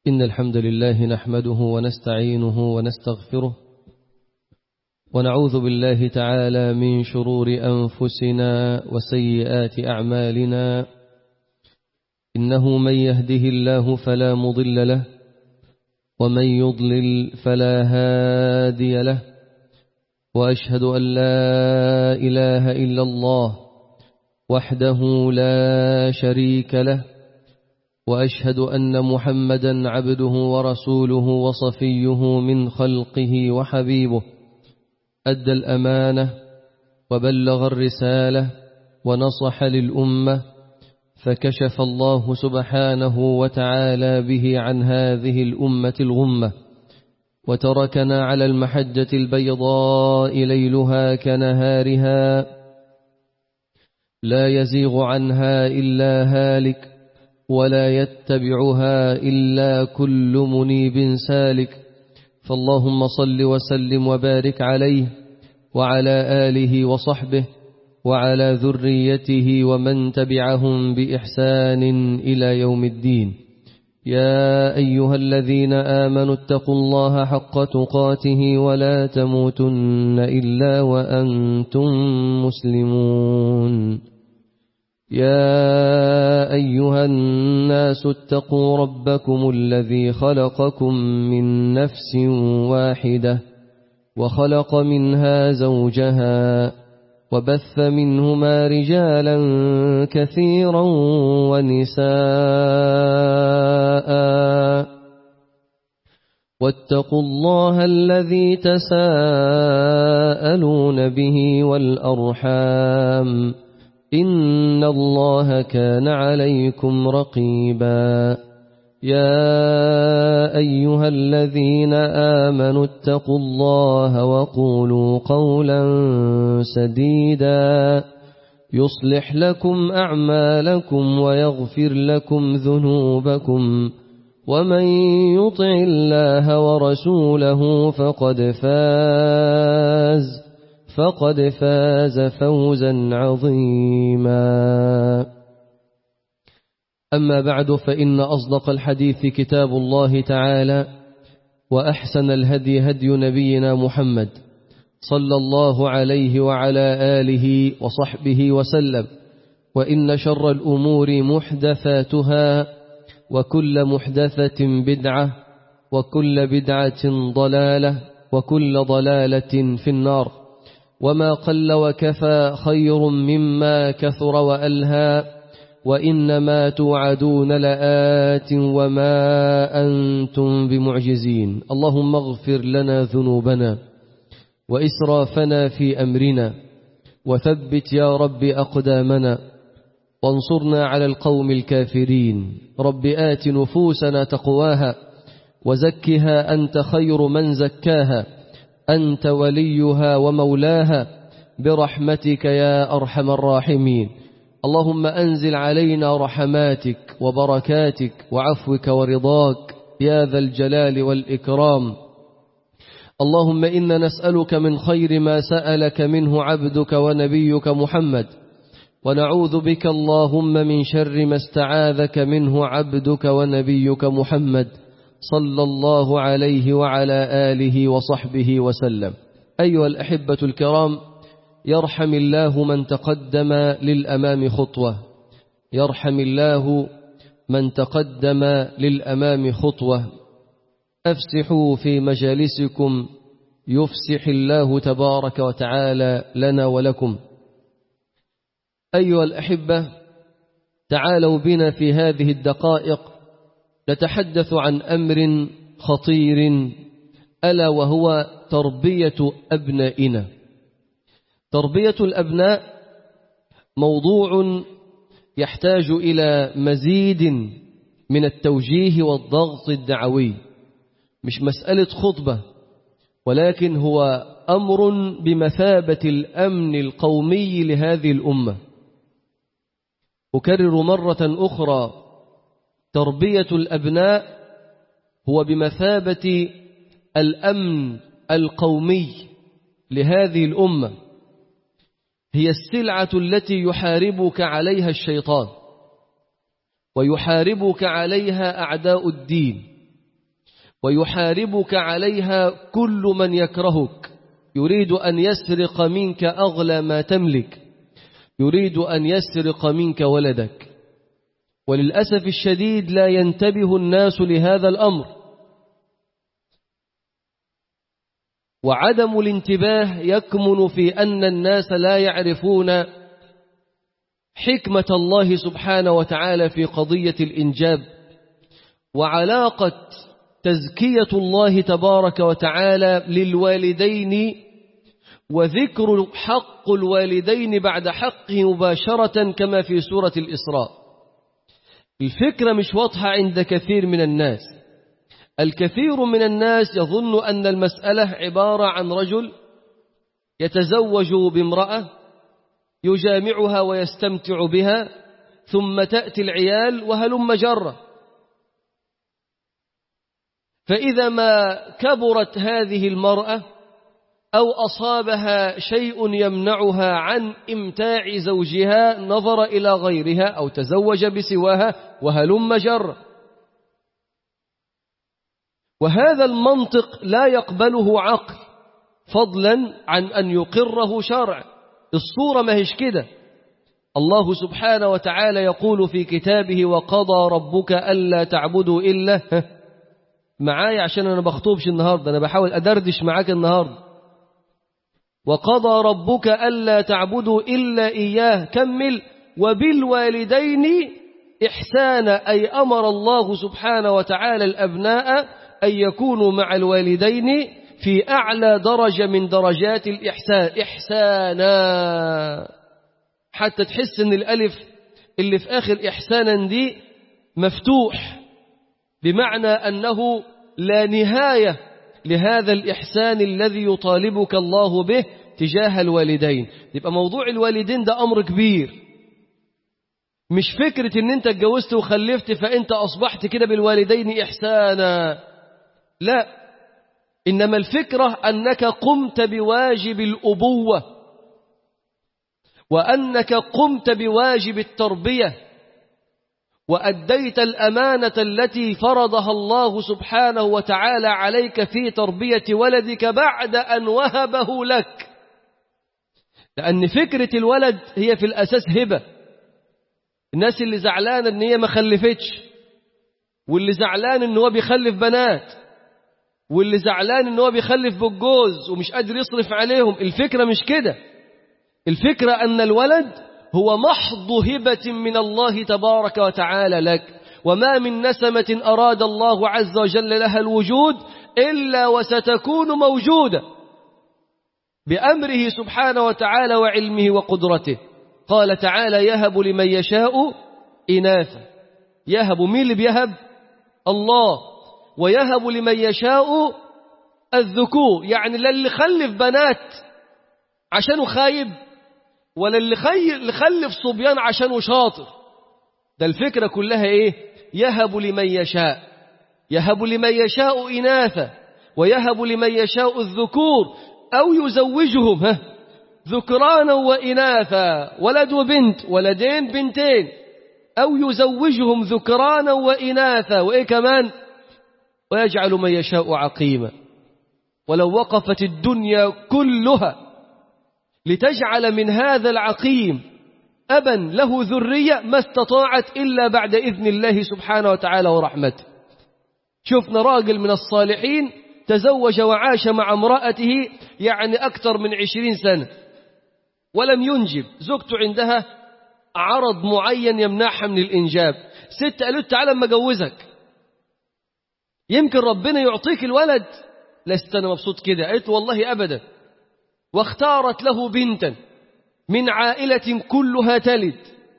إن الحمد لله نحمده ونستعينه ونستغفره ونعوذ بالله تعالى من شرور أنفسنا وسيئات أعمالنا إنه من يهده الله فلا مضل له ومن يضلل فلا هادي له وأشهد أن لا إله إلا الله وحده لا شريك له وأشهد أن محمدا عبده ورسوله وصفيه من خلقه وحبيبه أدى الأمانة وبلغ الرسالة ونصح للأمة فكشف الله سبحانه وتعالى به عن هذه الأمة الغمة وتركنا على المحجة البيضاء ليلها كنهارها لا يزيغ عنها إلا هالك ولا يتبعها إلا كل منيب سالك فاللهم صل وسلم وبارك عليه وعلى آله وصحبه وعلى ذريته ومن تبعهم بإحسان إلى يوم الدين يا أيها الذين آمنوا اتقوا الله حق تقاته ولا تموتن إلا وأنتم مسلمون يا أيها الناس اتقوا ربكم الذي خلقكم من نفس واحدة وخلق منها زوجها وبث منهما رجالا كثيرا ونساء واتقوا الله الذي تساءلون به والأرحام إن الله كان عليكم رقيبا يا أيها الذين آمنوا اتقوا الله وقولوا قولا سديدا يصلح لكم أعمالكم ويغفر لكم ذنوبكم ومن يطع الله ورسوله فقد فاز فقد فاز فوزا عظيما أما بعد فإن أصدق الحديث كتاب الله تعالى وأحسن الهدي هدي نبينا محمد صلى الله عليه وعلى آله وصحبه وسلم وإن شر الأمور محدثاتها وكل محدثة بدعة وكل بدعة ضلالة وكل ضلالة في النار وما قل وكفى خير مما كثر وألهى وإنما توعدون لآت وما أنتم بمعجزين اللهم اغفر لنا ذنوبنا وإسرافنا في أمرنا وثبت يا رب أقدامنا وانصرنا على القوم الكافرين رب آت نفوسنا تقواها وزكها أنت خير من زكاها أنت وليها ومولاها برحمتك يا أرحم الراحمين اللهم أنزل علينا رحماتك وبركاتك وعفوك ورضاك يا ذا الجلال والإكرام اللهم إنا نسألك من خير ما سألك منه عبدك ونبيك محمد ونعوذ بك اللهم من شر ما استعاذك منه عبدك ونبيك محمد صلى الله عليه وعلى آله وصحبه وسلم أيها الأحبة الكرام يرحم الله من تقدم للأمام خطوة يرحم الله من تقدم للأمام خطوة أفسحوا في مجالسكم يفسح الله تبارك وتعالى لنا ولكم أيها الأحبة تعالوا بنا في هذه الدقائق نتحدث عن أمر خطير ألا وهو تربية أبنائنا تربية الأبناء موضوع يحتاج إلى مزيد من التوجيه والضغط الدعوي مش مسألة خطبة ولكن هو أمر بمثابة الأمن القومي لهذه الأمة أكرر مرة أخرى تربية الأبناء هو بمثابة الأمن القومي لهذه الأمة هي السلعة التي يحاربك عليها الشيطان ويحاربك عليها أعداء الدين ويحاربك عليها كل من يكرهك يريد أن يسرق منك أغلى ما تملك يريد أن يسرق منك ولدك وللأسف الشديد لا ينتبه الناس لهذا الأمر وعدم الانتباه يكمن في أن الناس لا يعرفون حكمة الله سبحانه وتعالى في قضية الإنجاب وعلاقة تزكية الله تبارك وتعالى للوالدين وذكر حق الوالدين بعد حقه مباشرة كما في سورة الإسراء الفكرة مش واضحة عند كثير من الناس الكثير من الناس يظن أن المسألة عبارة عن رجل يتزوج بامرأة يجامعها ويستمتع بها ثم تأتي العيال وهلم جرة فإذا ما كبرت هذه المرأة أو أصابها شيء يمنعها عن إمتاع زوجها نظر إلى غيرها أو تزوج بسواها وهلم جر وهذا المنطق لا يقبله عقل فضلا عن أن يقره شرع الصورة ما هيش كده الله سبحانه وتعالى يقول في كتابه وقضى ربك ألا تعبدوا إلا معايا عشان أنا بخطوبش النهاردة أنا بحاول أدردش معاك النهاردة وقضى ربك ألا تعبدوا إلا إياه كمل وبالوالدين إحسانا أي أمر الله سبحانه وتعالى الأبناء أن يكونوا مع الوالدين في أعلى درجة من درجات الإحسان إحسانا حتى تحس أن الألف اللي في آخر إحسانا دي مفتوح بمعنى أنه لا نهاية لهذا الإحسان الذي يطالبك الله به تجاه الوالدين يبقى موضوع الوالدين ده أمر كبير مش فكرة ان انت اتجوزت وخلفت فانت اصبحت كده بالوالدين احسانا لا انما الفكرة انك قمت بواجب الابوة وانك قمت بواجب التربية وأديت الأمانة التي فرضها الله سبحانه وتعالى عليك في تربية ولدك بعد أن وهبه لك لأن فكرة الولد هي في الأساس هبة الناس اللي زعلانة ان هي ما خلفتش واللي زعلان ان هو بيخلف بنات واللي زعلان ان هو بيخلف بالجوز ومش قادر يصرف عليهم الفكرة مش كده الفكرة ان الولد هو محض هبة من الله تبارك وتعالى لك وما من نسمة أراد الله عز وجل لها الوجود إلا وستكون موجودة بأمره سبحانه وتعالى وعلمه وقدرته قال تعالى يهب لمن يشاء إناثا يهب مين اللي بيهب الله ويهب لمن يشاء الذكور يعني لا اللي خلف بنات عشانه خايب ولا اللي خلف صبيان عشانه شاطر ده الفكرة كلها ايه يهب لمن يشاء يهب لمن يشاء إناثا ويهب لمن يشاء الذكور أو يزوجهم ها ذكرانا وإناثا ولد وبنت ولدين بنتين أو يزوجهم ذكرانا وإناثا وإيه كمان ويجعل من يشاء عقيما ولو وقفت الدنيا كلها لتجعل من هذا العقيم أبا له ذرية ما استطاعت إلا بعد إذن الله سبحانه وتعالى ورحمته شفنا راجل من الصالحين تزوج وعاش مع امرأته يعني أكثر من عشرين سنة ولم ينجب زوجته عندها عرض معين يمنعها من الإنجاب ست قالت تعالى اما اجوزك يمكن ربنا يعطيك الولد لست أنا مبسوط كده قالت والله أبدا واختارت له بنتا من عائلة كلها تلد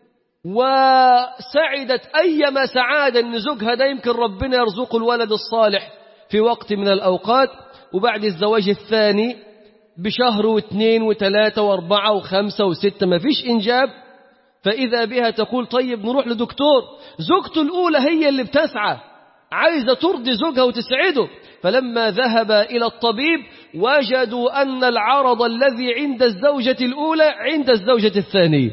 وسعدت أيما سعادة أن زوجها ده يمكن ربنا يرزق الولد الصالح في وقت من الأوقات وبعد الزواج الثاني بشهر واثنين وثلاثة واربعة وخمسة وستة ما فيش إنجاب فإذا بها تقول طيب نروح لدكتور زوجته الأولى هي اللي بتسعى عايزة ترضي زوجها وتسعده فلما ذهب إلى الطبيب وجدوا أن العرض الذي عند الزوجة الأولى عند الزوجة الثانية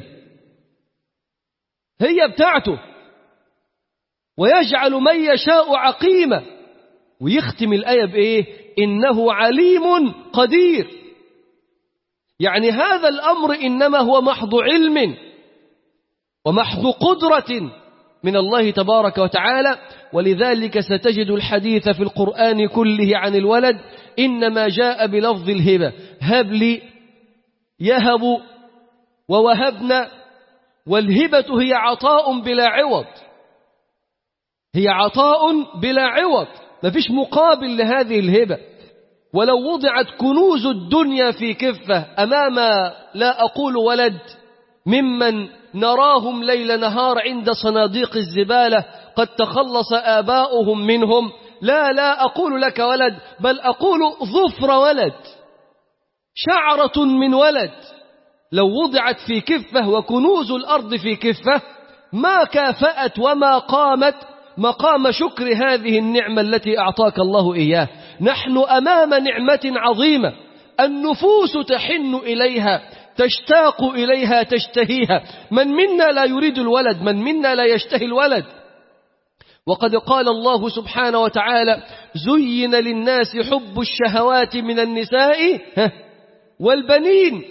هي بتاعته ويجعل من يشاء عقيمة ويختم الآية بإيه إنه عليم قدير يعني هذا الأمر إنما هو محض علم ومحض قدرة من الله تبارك وتعالى ولذلك ستجد الحديث في القرآن كله عن الولد إنما جاء بلفظ الهبة هب لي يهب ووهبنا والهبة هي عطاء بلا عوض هي عطاء بلا عوض ما فيش مقابل لهذه الهبة ولو وضعت كنوز الدنيا في كفة أمام لا أقول ولد ممن نراهم ليل نهار عند صناديق الزبالة قد تخلص آباؤهم منهم لا لا أقول لك ولد بل أقول ظفر ولد شعرة من ولد لو وضعت في كفة وكنوز الأرض في كفة ما كافأت وما قامت مقام شكر هذه النعمة التي أعطاك الله إياه نحن أمام نعمة عظيمة النفوس تحن إليها تشتاق إليها تشتهيها من منا لا يريد الولد من منا لا يشتهي الولد وقد قال الله سبحانه وتعالى زين للناس حب الشهوات من النساء والبنين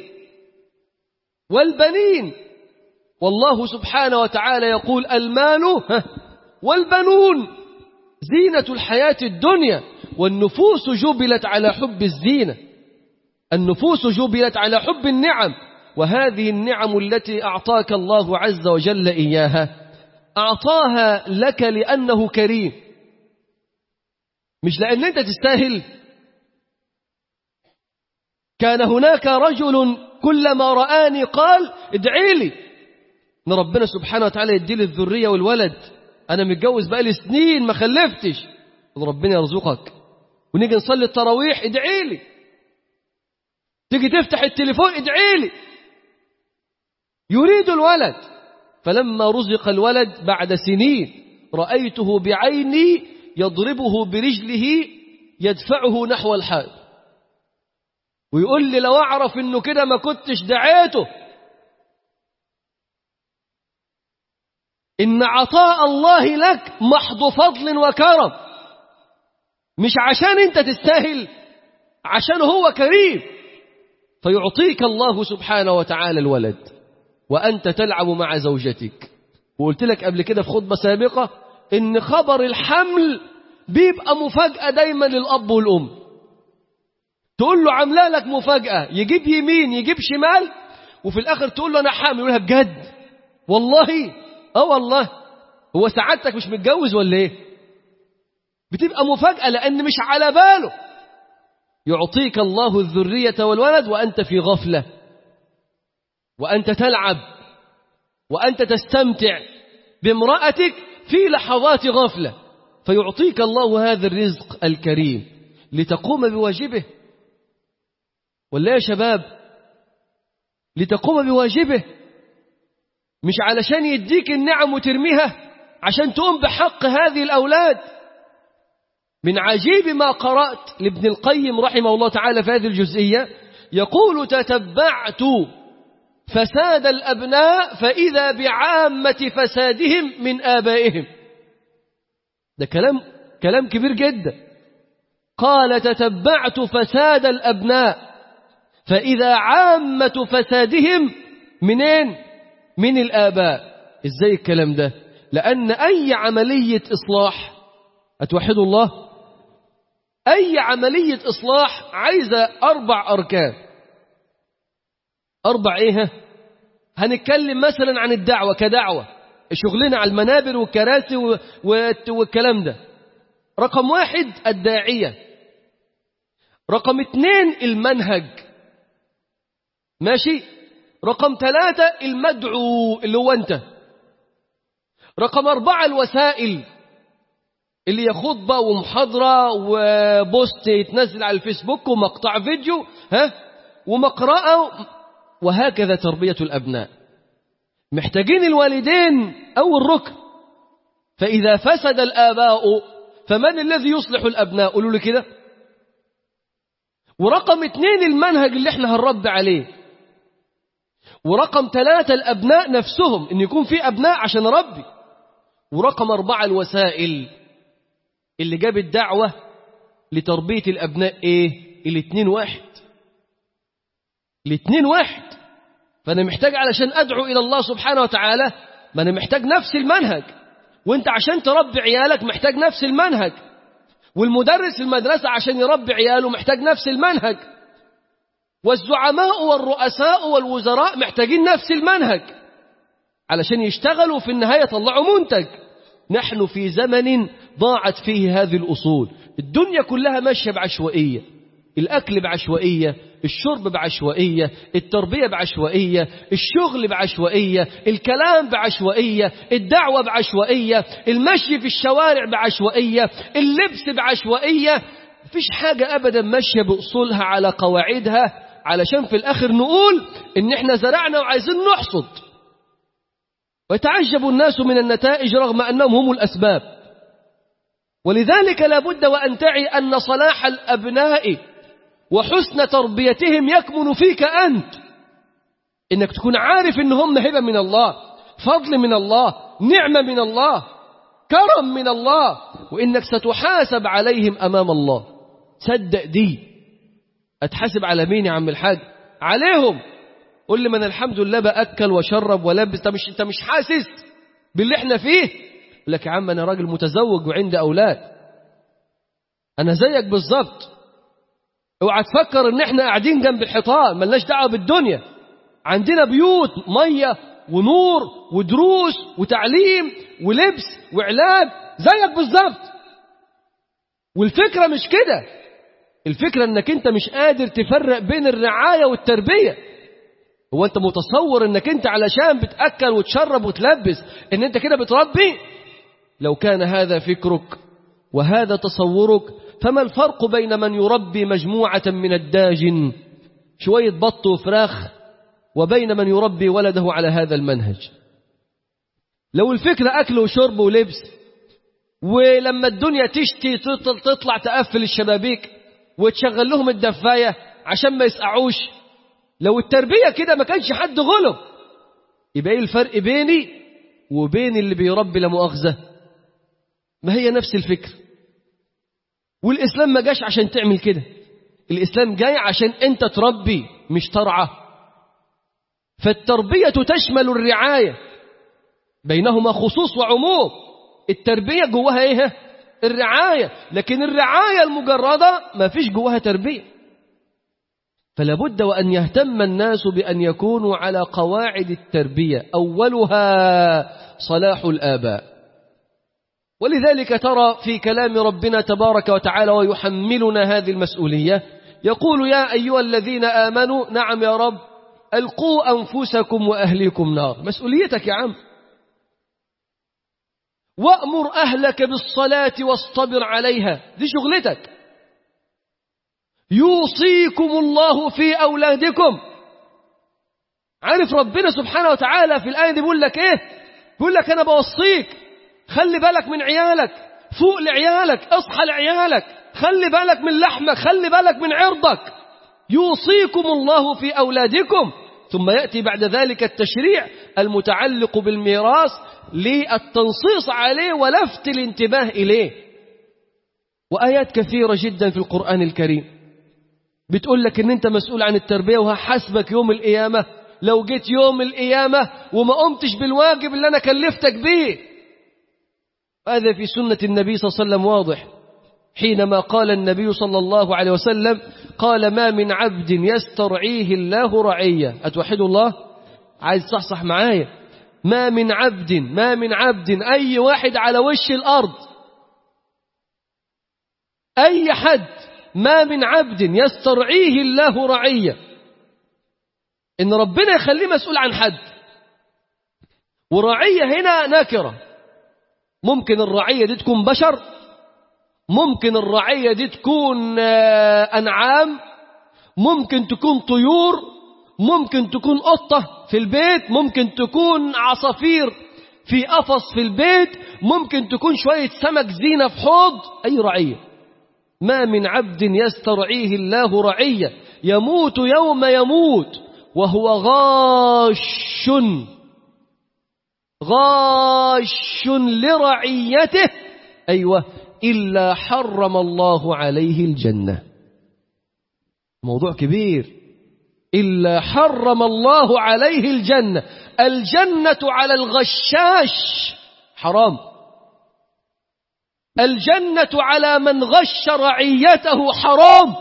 والبنين والله سبحانه وتعالى يقول المال والبنون زينة الحياة الدنيا والنفوس جبلت على حب الزينة النفوس جبلت على حب النعم وهذه النعم التي أعطاك الله عز وجل إياها أعطاها لك لأنه كريم مش لأن أنت تستاهل كان هناك رجل كلما رآني قال ادعي لي ان ربنا سبحانه وتعالى يدي لي الذريه والولد انا متجوز بقالي سنين ما خلفتش ربنا يرزقك ونيجي نصلي التراويح ادعي لي تيجي تفتح التليفون ادعي لي يريد الولد فلما رزق الولد بعد سنين رأيته بعيني يضربه برجله يدفعه نحو الحائط ويقول لي لو أعرف إنه كده ما كنتش دعيته إن عطاء الله لك محض فضل وكرم مش عشان أنت تستاهل عشان هو كريم فيعطيك الله سبحانه وتعالى الولد وأنت تلعب مع زوجتك وقلت لك قبل كده في خطبة سابقة إن خبر الحمل بيبقى مفاجأة دايما للأب والأم تقول له عامله لك مفاجأة يجيب يمين يجيب شمال وفي الآخر تقول له أنا حامل يقولها بجد والله اه والله هو سعادتك مش متجوز ولا ايه بتبقى مفاجأة لأن مش على باله يعطيك الله الذرية والولد وأنت في غفلة وأنت تلعب وأنت تستمتع بامرأتك في لحظات غفلة فيعطيك الله هذا الرزق الكريم لتقوم بواجبه ولا يا شباب لتقوم بواجبه مش علشان يديك النعم وترميها عشان تقوم بحق هذه الأولاد من عجيب ما قرأت لابن القيم رحمه الله تعالى في هذه الجزئية يقول تتبعت فساد الأبناء فإذا بعامة فسادهم من آبائهم ده كلام كلام كبير جدا قال تتبعت فساد الأبناء فإذا عامة فسادهم منين من الآباء إزاي الكلام ده لأن أي عملية إصلاح أتوحدوا الله أي عملية إصلاح عايزة أربع أركان أربع إيه هنتكلم مثلا عن الدعوة كدعوة شغلنا على المنابر والكراسي والكلام ده رقم واحد الداعية رقم اتنين المنهج ماشي رقم ثلاثة المدعو اللي هو أنت رقم أربعة الوسائل اللي هي خطبة ومحاضرة وبوست يتنزل على الفيسبوك ومقطع فيديو ها ومقرأة وهكذا تربية الأبناء محتاجين الوالدين أو الركن فإذا فسد الآباء فمن الذي يصلح الأبناء قولوا لي كده ورقم اثنين المنهج اللي احنا هنربي عليه ورقم ثلاثة الأبناء نفسهم إن يكون في أبناء عشان أربي ورقم أربعة الوسائل اللي جاب الدعوة لتربية الأبناء إيه الاتنين واحد الاتنين واحد فأنا محتاج علشان أدعو إلى الله سبحانه وتعالى ما أنا محتاج نفس المنهج وانت عشان تربي عيالك محتاج نفس المنهج والمدرس في المدرسة عشان يربي عياله محتاج نفس المنهج والزعماء والرؤساء والوزراء محتاجين نفس المنهج علشان يشتغلوا في النهاية يطلعوا منتج نحن في زمن ضاعت فيه هذه الأصول الدنيا كلها ماشية بعشوائية الأكل بعشوائية الشرب بعشوائية التربية بعشوائية الشغل بعشوائية الكلام بعشوائية الدعوة بعشوائية المشي في الشوارع بعشوائية اللبس بعشوائية مفيش حاجة أبدا ماشية بأصولها على قواعدها علشان في الآخر نقول إن إحنا زرعنا وعايزين نحصد ويتعجب الناس من النتائج رغم أنهم هم الأسباب ولذلك لا بد وأن تعي أن صلاح الأبناء وحسن تربيتهم يكمن فيك أنت إنك تكون عارف إن هم هبة من الله فضل من الله نعمة من الله كرم من الله وإنك ستحاسب عليهم أمام الله صدق دي أتحاسب على مين يا عم الحاج عليهم قول لي من الحمد لله بأكل وشرب ولبس انت مش انت مش حاسس باللي احنا فيه لك يا عم انا راجل متزوج وعندي اولاد انا زيك بالظبط اوعى تفكر ان احنا قاعدين جنب الحيطان ملناش دعوه بالدنيا عندنا بيوت ميه ونور ودروس وتعليم ولبس وعلاج زيك بالظبط والفكره مش كده الفكره انك انت مش قادر تفرق بين الرعايه والتربيه هو انت متصور انك انت علشان بتاكل وتشرب وتلبس ان انت كده بتربي لو كان هذا فكرك وهذا تصورك فما الفرق بين من يربي مجموعة من الداجن شوية بط وفراخ وبين من يربي ولده على هذا المنهج لو الفكرة أكل وشرب ولبس ولما الدنيا تشتي تطلع تقفل الشبابيك وتشغل لهم الدفاية عشان ما يسقعوش لو التربية كده ما كانش حد غلب يبقى ايه الفرق بيني وبين اللي بيربي لا مؤاخذة ما هي نفس الفكر والإسلام ما جاش عشان تعمل كده الإسلام جاي عشان أنت تربي مش ترعى فالتربية تشمل الرعاية بينهما خصوص وعموم التربية جواها ايه الرعاية لكن الرعاية المجردة ما فيش جواها تربية فلا بد وأن يهتم الناس بأن يكونوا على قواعد التربية أولها صلاح الآباء ولذلك ترى في كلام ربنا تبارك وتعالى ويحملنا هذه المسؤولية يقول يا أيها الذين آمنوا نعم يا رب ألقوا أنفسكم وأهليكم نار مسؤوليتك يا عم وأمر أهلك بالصلاة واصطبر عليها دي شغلتك يوصيكم الله في أولادكم عارف ربنا سبحانه وتعالى في الآية دي بيقول لك إيه بيقول لك أنا بوصيك خلي بالك من عيالك فوق لعيالك اصحى لعيالك خلي بالك من لحمك خلي بالك من عرضك يوصيكم الله في أولادكم ثم يأتي بعد ذلك التشريع المتعلق بالميراث للتنصيص عليه ولفت الانتباه إليه وآيات كثيرة جدا في القرآن الكريم بتقول لك ان انت مسؤول عن التربية وهحاسبك يوم القيامة لو جيت يوم القيامة وما قمتش بالواجب اللي انا كلفتك بيه هذا في سنة النبي صلى الله عليه وسلم واضح حينما قال النبي صلى الله عليه وسلم قال ما من عبد يسترعيه الله رعية أتوحد الله عايز صحصح معايا ما من عبد ما من عبد أي واحد على وش الأرض أي حد ما من عبد يسترعيه الله رعية إن ربنا يخليه مسؤول عن حد ورعية هنا نكرة ممكن الرعية دي تكون بشر ممكن الرعية دي تكون أنعام ممكن تكون طيور ممكن تكون قطة في البيت ممكن تكون عصافير في قفص في البيت ممكن تكون شوية سمك زينة في حوض أي رعية ما من عبد يسترعيه الله رعية يموت يوم يموت وهو غاش غاش لرعيته أيوة إلا حرم الله عليه الجنة موضوع كبير إلا حرم الله عليه الجنة الجنة على الغشاش حرام الجنة على من غش رعيته حرام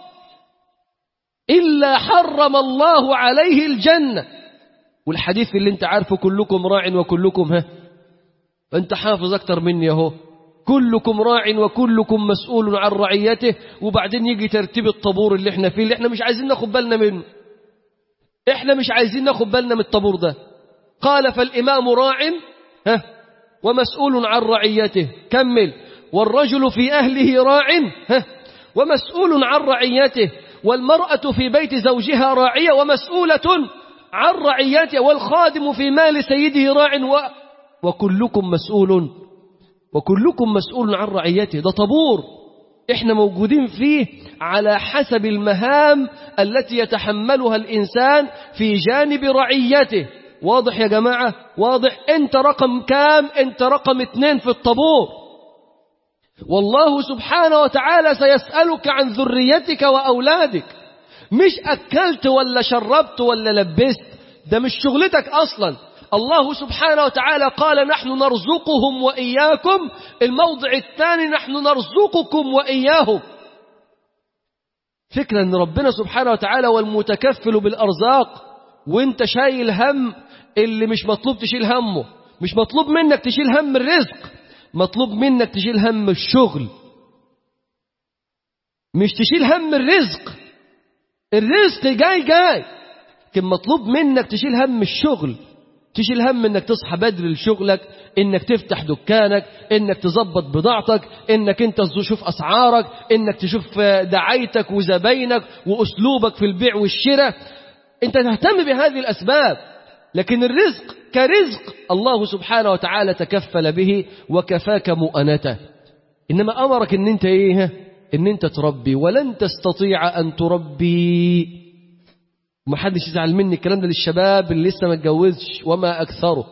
إلا حرم الله عليه الجنة والحديث اللي انت عارفه كلكم راع وكلكم ها انت حافظ اكتر مني اهو كلكم راع وكلكم مسؤول عن رعيته وبعدين يجي ترتيب الطابور اللي احنا فيه اللي احنا مش عايزين ناخد بالنا منه احنا مش عايزين ناخد بالنا من الطابور ده قال فالامام راع ها ومسؤول عن رعيته كمل والرجل في اهله راع ها ومسؤول عن رعيته والمرأة في بيت زوجها راعية ومسؤولة عن رعيته والخادم في مال سيده راع و... وكلكم مسؤول وكلكم مسؤول عن رعيته ده طابور احنا موجودين فيه على حسب المهام التي يتحملها الإنسان في جانب رعيته واضح يا جماعة واضح انت رقم كام انت رقم اتنين في الطابور والله سبحانه وتعالى سيسألك عن ذريتك وأولادك مش أكلت ولا شربت ولا لبست ده مش شغلتك أصلا الله سبحانه وتعالى قال نحن نرزقهم وإياكم الموضع الثاني نحن نرزقكم وإياهم فكرة أن ربنا سبحانه وتعالى والمتكفل بالأرزاق وانت شايل هم اللي مش مطلوب تشيل همه مش مطلوب منك تشيل هم الرزق مطلوب منك تشيل هم الشغل مش تشيل هم الرزق الرزق جاي جاي لكن مطلوب منك تشيل هم الشغل تشيل هم انك تصحى بدري لشغلك انك تفتح دكانك انك تظبط بضاعتك انك انت تشوف اسعارك انك تشوف دعايتك وزباينك واسلوبك في البيع والشراء انت تهتم بهذه الاسباب لكن الرزق كرزق الله سبحانه وتعالى تكفل به وكفاك مؤنته انما امرك ان انت ايه ان انت تربي ولن تستطيع ان تربي ما حدش يزعل مني الكلام ده للشباب اللي لسه ما اتجوزش وما اكثره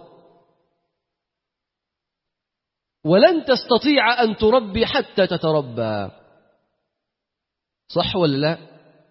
ولن تستطيع ان تربي حتى تتربى صح ولا لا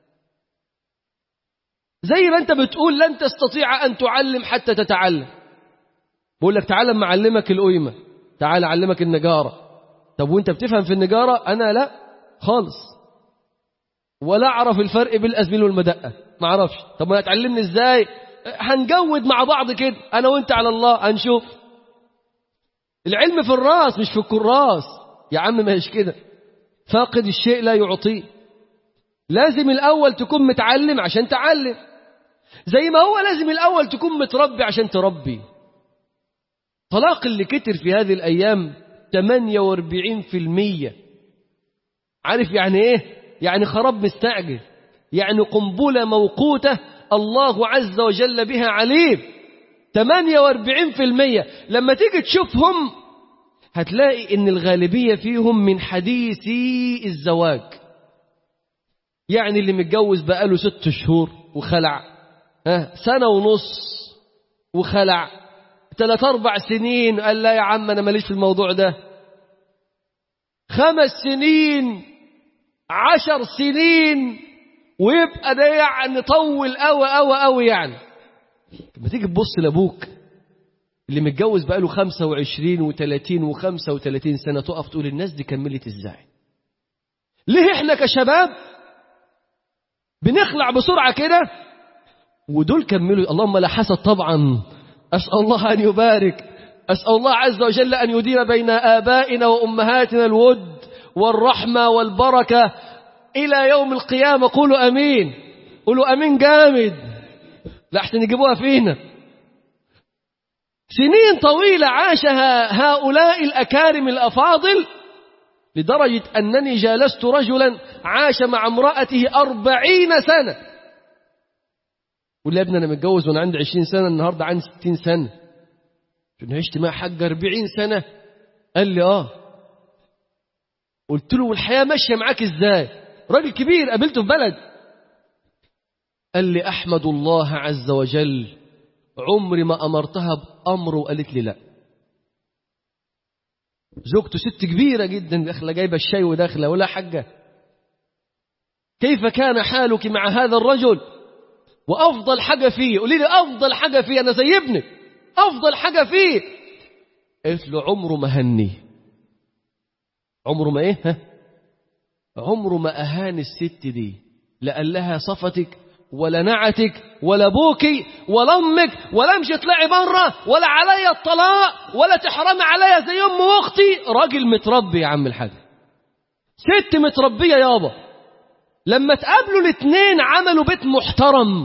زي ما انت بتقول لن تستطيع ان تعلم حتى تتعلم بقول لك تعال اما اعلمك القيمه تعال اعلمك النجاره طب وانت بتفهم في النجاره انا لا خالص ولا اعرف الفرق بين الازميل والمدقه ما اعرفش طب ما هتعلمني ازاي هنجود مع بعض كده انا وانت على الله هنشوف العلم في الراس مش في الكراس يا عم ما هيش كده فاقد الشيء لا يعطيه لازم الاول تكون متعلم عشان تعلم زي ما هو لازم الاول تكون متربي عشان تربي طلاق اللي كتر في هذه الايام 48% عارف يعني ايه يعني خراب مستعجل يعني قنبلة موقوتة الله عز وجل بها عليم 48% لما تيجي تشوفهم هتلاقي ان الغالبية فيهم من حديثي الزواج يعني اللي متجوز بقاله ست شهور وخلع ها سنة ونص وخلع ثلاث أربع سنين قال لا يا عم أنا ماليش في الموضوع ده خمس سنين عشر سنين ويبقى ده يعني طول قوي قوي قوي يعني لما تيجي تبص لابوك اللي متجوز بقاله 25 و30 و35 سنه تقف تقول الناس دي كملت ازاي ليه احنا كشباب بنخلع بسرعه كده ودول كملوا اللهم لا حسد طبعا اسال الله ان يبارك اسال الله عز وجل ان يدير بين ابائنا وامهاتنا الود والرحمه والبركه إلى يوم القيامة قولوا أمين قولوا أمين جامد لحسن يجيبوها فينا سنين طويلة عاشها هؤلاء الأكارم الأفاضل لدرجة أنني جالست رجلا عاش مع امرأته أربعين سنة قول يا ابني أنا متجوز وأنا عندي عشرين سنة النهاردة عندي ستين سنة عشت مع حاجة أربعين سنة قال لي آه قلت له والحياة ماشية معاك إزاي راجل كبير قابلته في بلد قال لي أحمد الله عز وجل عمري ما أمرتها بأمر وقالت لي لا زوجته ست كبيرة جدا داخلة جايبة الشاي وداخلة ولا حاجة كيف كان حالك مع هذا الرجل وأفضل حاجة فيه قولي لي أفضل حاجة فيه أنا زي ابنك أفضل حاجة فيه قلت له عمره ما هني عمره ما إيه ها؟ عمره ما أهان الست دي لا قال لها صفتك ولا نعتك ولا بوكي ولا امك ولا امشي اطلعي بره ولا عليا الطلاق ولا تحرمي عليا زي ام واختي راجل متربي يا عم الحاج ست متربيه يابا لما تقابلوا الاثنين عملوا بيت محترم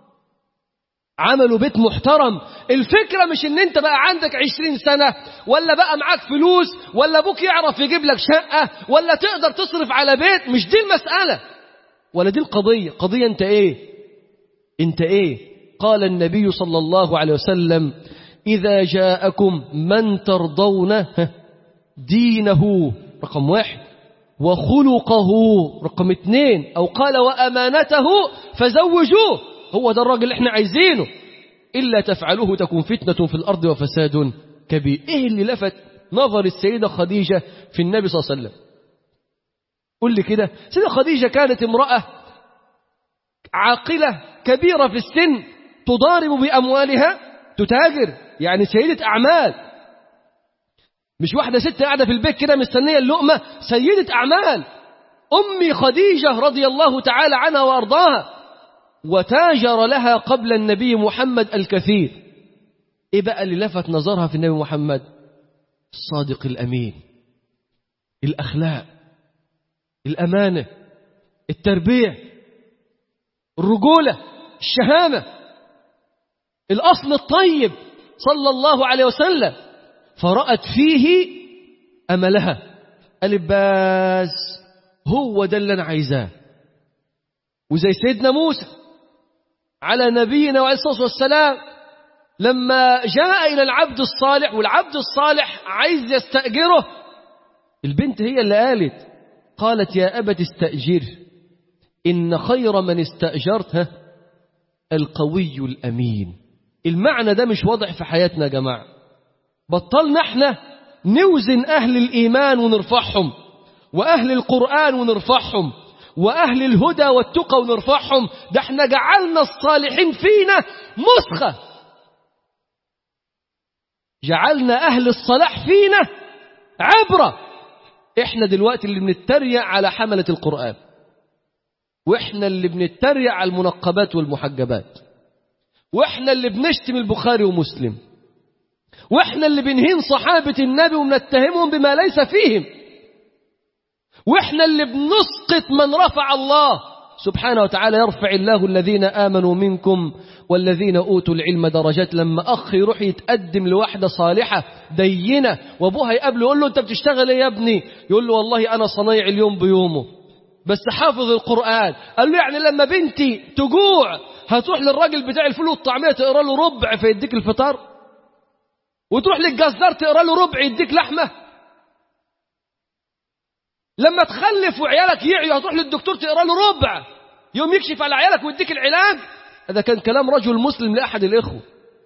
عملوا بيت محترم الفكرة مش ان انت بقى عندك عشرين سنة ولا بقى معاك فلوس ولا ابوك يعرف يجيب لك شقة ولا تقدر تصرف على بيت مش دي المسألة ولا دي القضية قضية انت ايه انت ايه قال النبي صلى الله عليه وسلم إذا جاءكم من ترضون دينه رقم واحد وخلقه رقم اثنين أو قال وأمانته فزوجوه هو ده الراجل اللي احنا عايزينه إلا تفعلوه تكون فتنة في الأرض وفساد كبير إيه اللي لفت نظر السيدة خديجة في النبي صلى الله عليه وسلم قل لي كده سيدة خديجة كانت امرأة عاقلة كبيرة في السن تضارب بأموالها تتاجر يعني سيدة أعمال مش واحدة ست قاعدة في البيت كده مستنية اللقمة سيدة أعمال أمي خديجة رضي الله تعالى عنها وأرضاها وتاجر لها قبل النبي محمد الكثير إيه بقى اللي لفت نظرها في النبي محمد الصادق الأمين الأخلاق الأمانة التربية الرجولة الشهامة الأصل الطيب صلى الله عليه وسلم فرأت فيه أملها قالت بس هو ده اللي أنا عايزاه وزي سيدنا موسى على نبينا وعليه الصلاة والسلام لما جاء إلى العبد الصالح والعبد الصالح عايز يستأجره البنت هي اللي قالت قالت يا أبت استأجر إن خير من استأجرته القوي الأمين المعنى ده مش واضح في حياتنا يا جماعة بطلنا احنا نوزن أهل الإيمان ونرفعهم وأهل القرآن ونرفعهم وأهل الهدى والتقى ونرفعهم ده احنا جعلنا الصالحين فينا مسخة جعلنا أهل الصلاح فينا عبرة احنا دلوقتي اللي بنتريق على حملة القرآن واحنا اللي بنتريق على المنقبات والمحجبات واحنا اللي بنشتم البخاري ومسلم واحنا اللي بنهين صحابة النبي وبنتهمهم بما ليس فيهم واحنا اللي بنسقط من رفع الله سبحانه وتعالى يرفع الله الذين آمنوا منكم والذين أوتوا العلم درجات لما أخ يروح يتقدم لواحدة صالحة دينة وأبوها يقابله يقول له أنت بتشتغل إيه يا ابني يقول له والله أنا صنايع اليوم بيومه بس حافظ القرآن قال له يعني لما بنتي تجوع هتروح للراجل بتاع الفول والطعمية تقرا له ربع فيديك الفطار وتروح للجزار تقرا له ربع يديك لحمة لما تخلف وعيالك يعيوا هتروح للدكتور تقرا له ربع يوم يكشف على عيالك ويديك العلاج هذا كان كلام رجل مسلم لأحد الإخوة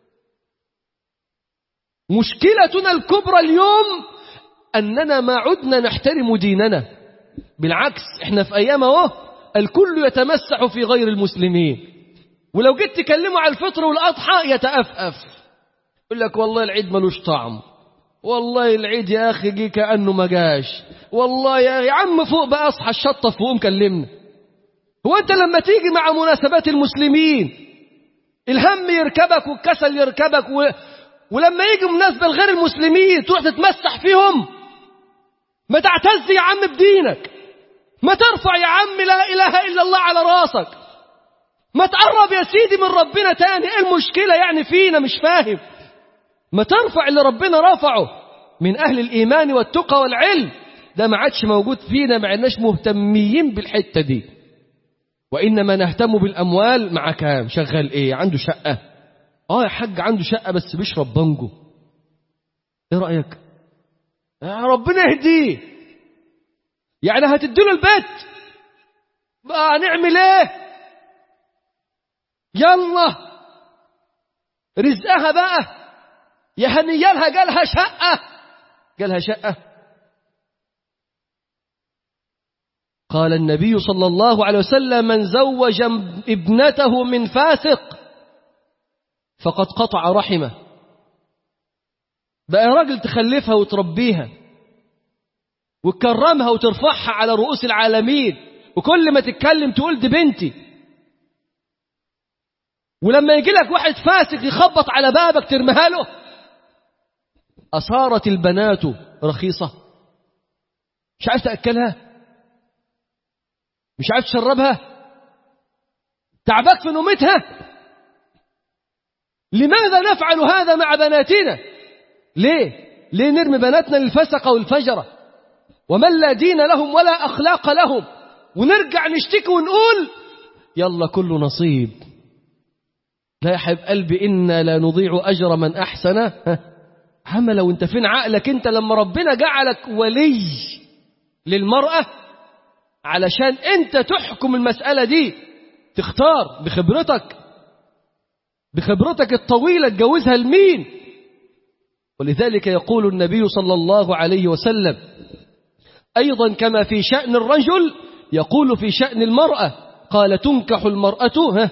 مشكلتنا الكبرى اليوم أننا ما عدنا نحترم ديننا بالعكس احنا في أيام اهو الكل يتمسح في غير المسلمين ولو جيت تكلمه على الفطر والأضحى يتأفأف يقول لك والله العيد ملوش طعم والله العيد يا أخي جي كأنه ما جاش والله يا عم فوق بقى أصحى الشطة فوق كلمنا هو أنت لما تيجي مع مناسبات المسلمين الهم يركبك والكسل يركبك و... ولما يجي مناسبة لغير المسلمين تروح تتمسح فيهم ما تعتز يا عم بدينك ما ترفع يا عم لا إله إلا الله على راسك ما تقرب يا سيدي من ربنا تاني ايه المشكلة يعني فينا مش فاهم ما ترفع اللي ربنا رفعه من أهل الإيمان والتقى والعلم ده ما عادش موجود فينا ما عدناش مهتمين بالحتة دي وإنما نهتم بالأموال مع كام شغال إيه عنده شقة آه يا حاج عنده شقة بس بيشرب بانجو إيه رأيك آه ربنا يهديه يعني هتديله البيت بقى هنعمل ايه يلا رزقها بقى يا هنيالها جالها شقة جالها شقة قال النبي صلى الله عليه وسلم من زوج ابنته من فاسق فقد قطع رحمه بقى راجل تخلفها وتربيها وتكرمها وترفعها على رؤوس العالمين وكل ما تتكلم تقول دي بنتي ولما يجي لك واحد فاسق يخبط على بابك ترميها له أصارت البنات رخيصة مش عارف تأكلها مش عارف تشربها تعبك في نومتها لماذا نفعل هذا مع بناتنا ليه ليه نرمي بناتنا للفسقة والفجرة ومن لا دين لهم ولا أخلاق لهم ونرجع نشتكي ونقول يلا كله نصيب لا يا حبيب قلبي إنا لا نضيع أجر من أحسن عملا وانت فين عقلك انت لما ربنا جعلك ولي للمرأة علشان انت تحكم المسألة دي تختار بخبرتك بخبرتك الطويلة تجوزها لمين ولذلك يقول النبي صلى الله عليه وسلم أيضا كما في شأن الرجل يقول في شأن المرأة قال تنكح المرأة ها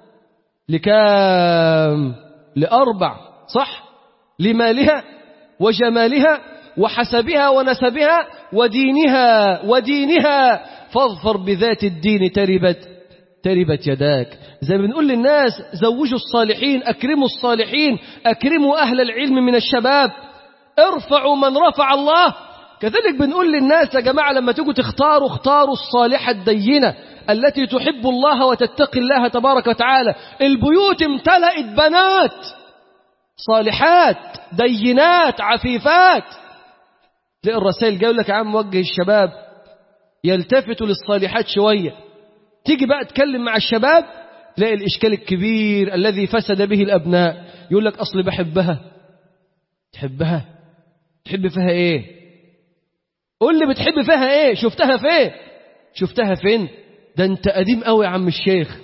لكام لأربع صح لمالها وجمالها وحسبها ونسبها ودينها ودينها فاظفر بذات الدين تربت تربت يداك زي ما بنقول للناس زوجوا الصالحين أكرموا الصالحين أكرموا أهل العلم من الشباب ارفعوا من رفع الله كذلك بنقول للناس يا جماعة لما تيجوا تختاروا اختاروا الصالحة الدينة التي تحب الله وتتقي الله تبارك وتعالى البيوت امتلأت بنات صالحات دينات عفيفات تلاقي الرسائل جاي لك يا عم وجه الشباب يلتفتوا للصالحات شوية تيجي بقى تكلم مع الشباب تلاقي الإشكال الكبير الذي فسد به الأبناء يقول لك أصل بحبها تحبها تحب فيها إيه قول لي بتحب فيها إيه شفتها فين شفتها فين ده أنت قديم قوي يا عم الشيخ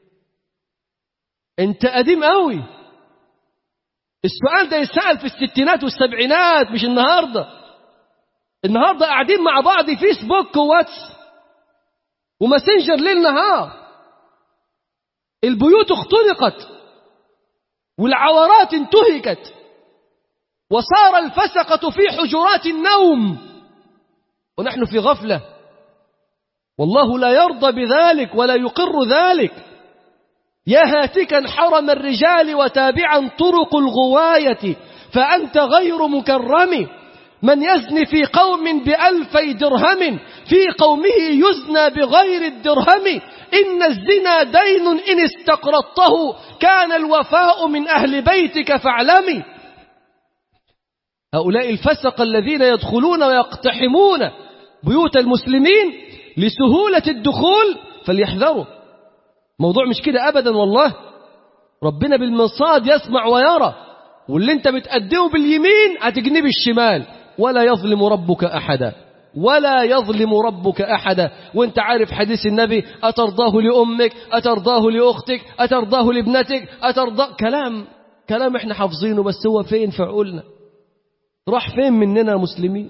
أنت قديم قوي السؤال ده يسأل في الستينات والسبعينات مش النهاردة النهاردة قاعدين مع بعض فيسبوك وواتس وماسنجر ليل نهار البيوت اختنقت والعورات انتهكت وصار الفسقة في حجرات النوم ونحن في غفلة والله لا يرضى بذلك ولا يقر ذلك يا هاتكا حرم الرجال وتابعا طرق الغواية فأنت غير مكرم من يزني في قوم بألفي درهم في قومه يزنى بغير الدرهم إن الزنا دين إن استقرضته كان الوفاء من أهل بيتك فاعلمي هؤلاء الفسق الذين يدخلون ويقتحمون بيوت المسلمين لسهولة الدخول فليحذروا موضوع مش كده أبدا والله ربنا بالمصاد يسمع ويرى واللي انت بتقدمه باليمين هتجنيه بالشمال ولا يظلم ربك أحدا ولا يظلم ربك أحدا وانت عارف حديث النبي أترضاه لأمك أترضاه لأختك أترضاه لابنتك أترضاه كلام كلام احنا حافظينه بس هو فين في عقولنا راح فين مننا مسلمين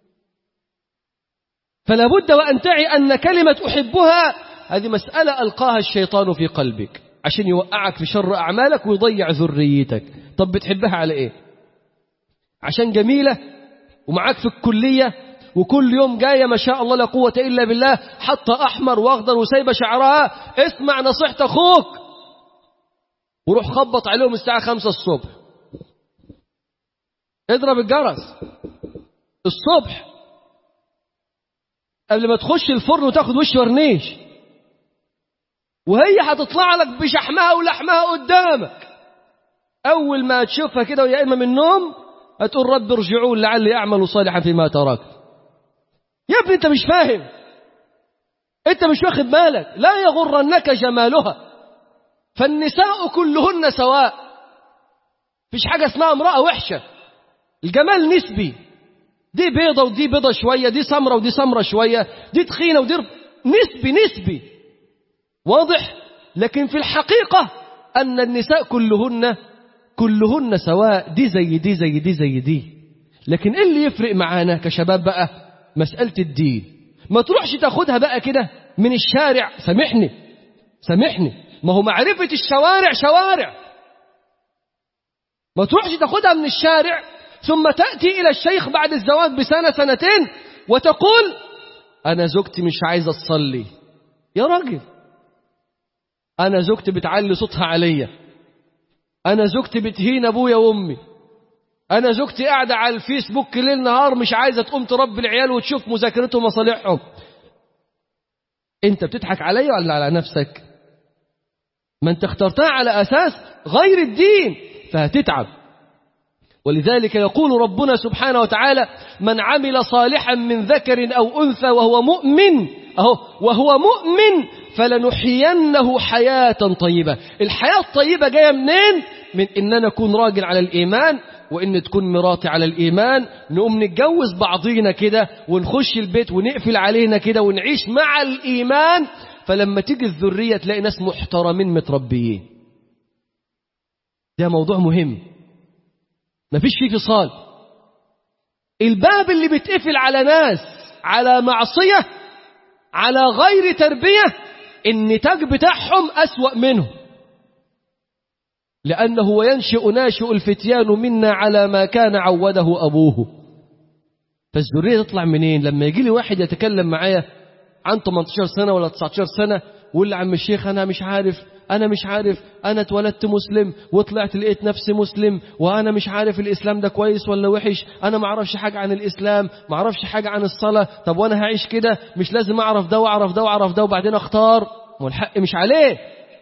فلا بد وأن تعي أن كلمة أحبها هذه مسألة ألقاها الشيطان في قلبك عشان يوقعك في شر أعمالك ويضيع ذريتك طب بتحبها على إيه عشان جميلة ومعاك في الكلية وكل يوم جاية ما شاء الله لا قوة إلا بالله حتى أحمر وأخضر وسايبة شعرها اسمع نصيحة أخوك وروح خبط عليهم الساعة خمسة الصبح اضرب الجرس الصبح قبل ما تخش الفرن وتاخد وش ورنيش وهي هتطلع لك بشحمها ولحمها قدامك أول ما تشوفها كده وهي قايمة من النوم هتقول رب ارجعون لعلي أعمل صالحا فيما تركت يا ابني أنت مش فاهم أنت مش واخد بالك لا يغرنك جمالها فالنساء كلهن سواء فيش حاجة اسمها امرأة وحشة الجمال نسبي دي بيضة ودي بيضة شوية دي سمرة ودي سمرة شوية دي تخينة ودي نسبي نسبي واضح لكن في الحقيقة أن النساء كلهن كلهن سواء دي زي دي زي دي زي دي لكن إيه اللي يفرق معانا كشباب بقى مسألة الدين ما تروحش تاخدها بقى كده من الشارع سامحني سامحني ما هو معرفة الشوارع شوارع ما تروحش تاخدها من الشارع ثم تأتي إلى الشيخ بعد الزواج بسنة سنتين وتقول أنا زوجتي مش عايزة تصلي يا راجل أنا زوجتي بتعلي صوتها عليا أنا زوجتي بتهين أبويا وأمي أنا زوجتي قاعدة على الفيسبوك ليل نهار مش عايزة تقوم تربي العيال وتشوف مذاكرتهم ومصالحهم أنت بتضحك عليا ولا على نفسك ما أنت اخترتها على أساس غير الدين فهتتعب ولذلك يقول ربنا سبحانه وتعالى من عمل صالحا من ذكر أو أنثى وهو مؤمن أهو وهو مؤمن فلنحيينه حياة طيبة الحياة الطيبة جاية منين من إن أنا أكون راجل على الإيمان وإن تكون مراتي على الإيمان نقوم نتجوز بعضينا كده ونخش البيت ونقفل علينا كده ونعيش مع الإيمان فلما تيجي الذرية تلاقي ناس محترمين متربيين ده موضوع مهم مفيش فيه فصال الباب اللي بيتقفل على ناس على معصية على غير تربية النتاج بتاعهم أسوأ منه لأنه وينشئ ناشئ الفتيان منا على ما كان عوده أبوه فالذرية تطلع منين لما يجي لي واحد يتكلم معايا عن 18 سنة ولا 19 سنة ويقول لي عم الشيخ أنا مش عارف أنا مش عارف أنا اتولدت مسلم وطلعت لقيت نفسي مسلم وأنا مش عارف الإسلام ده كويس ولا وحش أنا ما أعرفش حاجة عن الإسلام ما أعرفش حاجة عن الصلاة طب وأنا هعيش كده مش لازم أعرف ده وأعرف ده وأعرف ده وبعدين أختار والحق مش عليه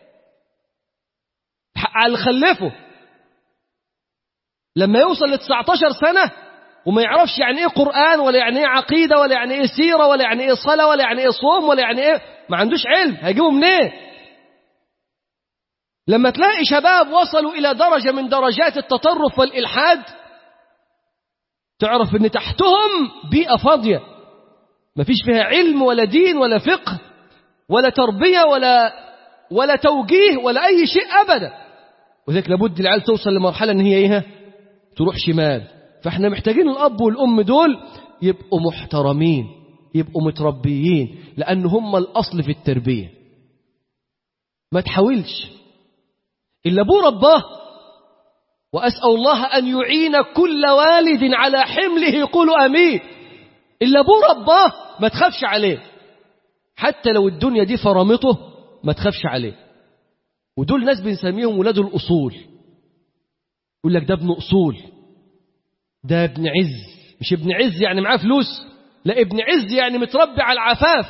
الحق على اللي خلفه لما يوصل ل 19 سنة وما يعرفش يعني ايه قرآن ولا يعني ايه عقيدة ولا يعني ايه سيرة ولا يعني ايه صلاة ولا يعني ايه صوم ولا يعني ايه ما عندوش علم هيجيبه منين إيه؟ لما تلاقي شباب وصلوا إلى درجة من درجات التطرف والإلحاد تعرف ان تحتهم بيئة فاضية ما فيش فيها علم ولا دين ولا فقه ولا تربية ولا ولا توجيه ولا أي شيء أبدا وذلك لابد العيال توصل لمرحلة ان هي ايه تروح شمال فاحنا محتاجين الأب والأم دول يبقوا محترمين يبقوا متربيين لأن هم الأصل في التربية ما تحاولش إلا أبوه رباه وأسأل الله أن يعين كل والد على حمله يقول أمين إلا أبوه رباه ما تخافش عليه حتى لو الدنيا دي فرمته ما تخافش عليه ودول ناس بنسميهم ولاد الأصول يقول لك ده ابن أصول ده ابن عز مش ابن عز يعني معاه فلوس لا ابن عز يعني متربي على العفاف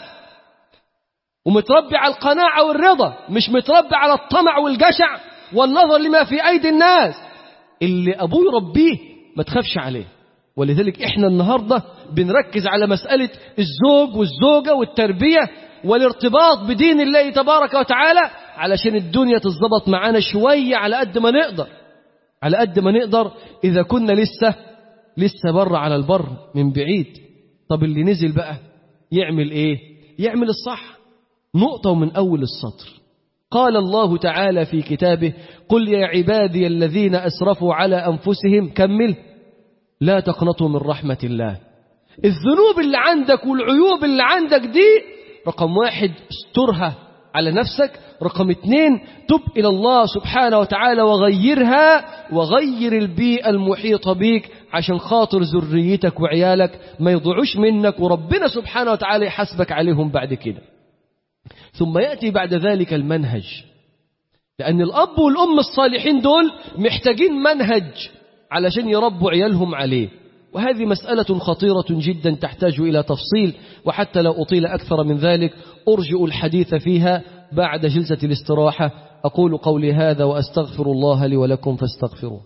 ومتربي على القناعة والرضا مش متربي على الطمع والجشع والنظر لما في أيدي الناس اللي أبوه يربيه ما تخافش عليه ولذلك إحنا النهاردة بنركز على مسألة الزوج والزوجة والتربية والارتباط بدين الله تبارك وتعالى علشان الدنيا تتظبط معانا شوية على قد ما نقدر على قد ما نقدر إذا كنا لسه لسه بر على البر من بعيد طب اللي نزل بقى يعمل إيه يعمل الصح نقطة من أول السطر قال الله تعالى في كتابه قل يا عبادي الذين أسرفوا على أنفسهم كمل لا تقنطوا من رحمة الله الذنوب اللي عندك والعيوب اللي عندك دي رقم واحد استرها على نفسك رقم اثنين تب إلى الله سبحانه وتعالى وغيرها وغير البيئة المحيطة بيك عشان خاطر ذريتك وعيالك ما يضيعوش منك وربنا سبحانه وتعالى يحاسبك عليهم بعد كده ثم يأتي بعد ذلك المنهج لأن الأب والأم الصالحين دول محتاجين منهج علشان يربوا عيالهم عليه وهذه مسألة خطيرة جدا تحتاج إلى تفصيل وحتى لا أطيل أكثر من ذلك أرجئ الحديث فيها بعد جلسة الاستراحة أقول قولي هذا وأستغفر الله لي ولكم فاستغفروه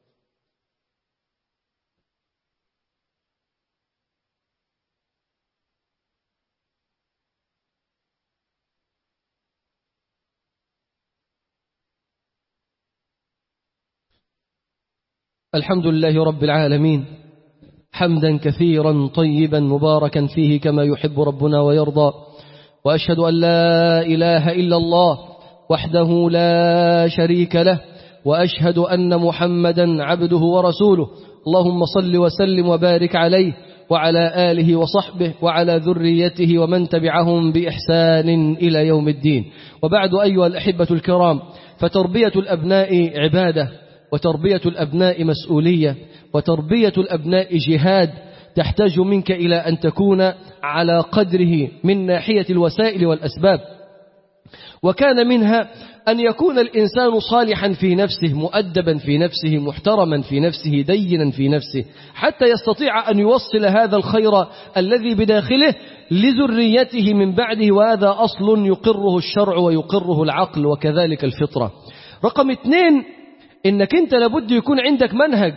الحمد لله رب العالمين حمدا كثيرا طيبا مباركا فيه كما يحب ربنا ويرضى وأشهد أن لا إله إلا الله وحده لا شريك له وأشهد أن محمدا عبده ورسوله اللهم صل وسلم وبارك عليه وعلى آله وصحبه وعلى ذريته ومن تبعهم بإحسان إلى يوم الدين وبعد أيها الأحبة الكرام فتربية الأبناء عبادة وتربية الأبناء مسؤولية وتربية الأبناء جهاد تحتاج منك إلى أن تكون على قدره من ناحية الوسائل والأسباب وكان منها أن يكون الإنسان صالحا في نفسه مؤدبا في نفسه محترما في نفسه دينا في نفسه حتى يستطيع أن يوصل هذا الخير الذي بداخله لذريته من بعده وهذا أصل يقره الشرع ويقره العقل وكذلك الفطرة رقم اثنين إنك أنت لابد يكون عندك منهج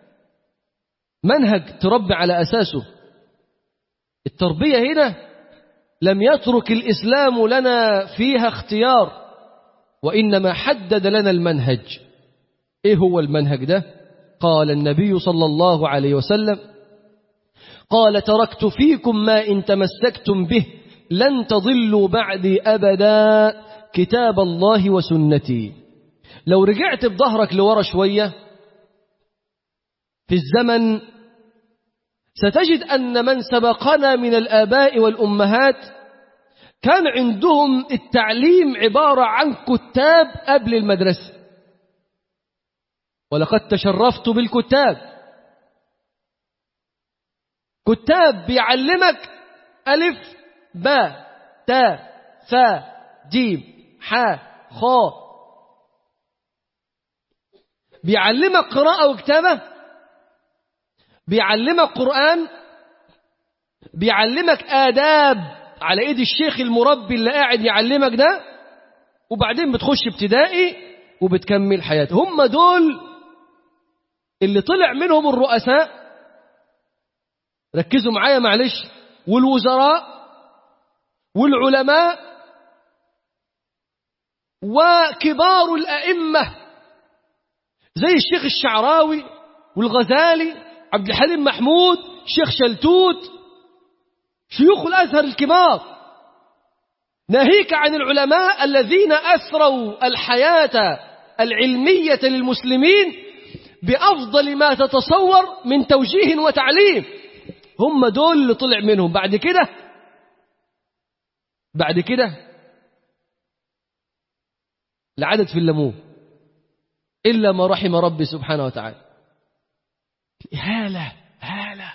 منهج تربي على أساسه التربية هنا لم يترك الإسلام لنا فيها اختيار وإنما حدد لنا المنهج إيه هو المنهج ده قال النبي صلى الله عليه وسلم قال تركت فيكم ما إن تمسكتم به لن تضلوا بعدي أبدا كتاب الله وسنتي لو رجعت بظهرك لورا شوية في الزمن ستجد أن من سبقنا من الآباء والأمهات كان عندهم التعليم عبارة عن كتاب قبل المدرسة ولقد تشرفت بالكتاب كتاب بيعلمك ألف باء تاء ثاء جيم حاء خاء بيعلمك قراءة وكتابة بيعلمك قرآن بيعلمك آداب على ايد الشيخ المربي اللي قاعد يعلمك ده وبعدين بتخش ابتدائي وبتكمل حياتك هم دول اللي طلع منهم الرؤساء ركزوا معايا معلش والوزراء والعلماء وكبار الأئمة زي الشيخ الشعراوي والغزالي عبد الحليم محمود شيخ شلتوت شيوخ الأزهر الكبار ناهيك عن العلماء الذين أثروا الحياة العلمية للمسلمين بأفضل ما تتصور من توجيه وتعليم هم دول اللي طلع منهم بعد كده بعد كده العدد في الليمون إلا ما رحم ربي سبحانه وتعالى هالة هالة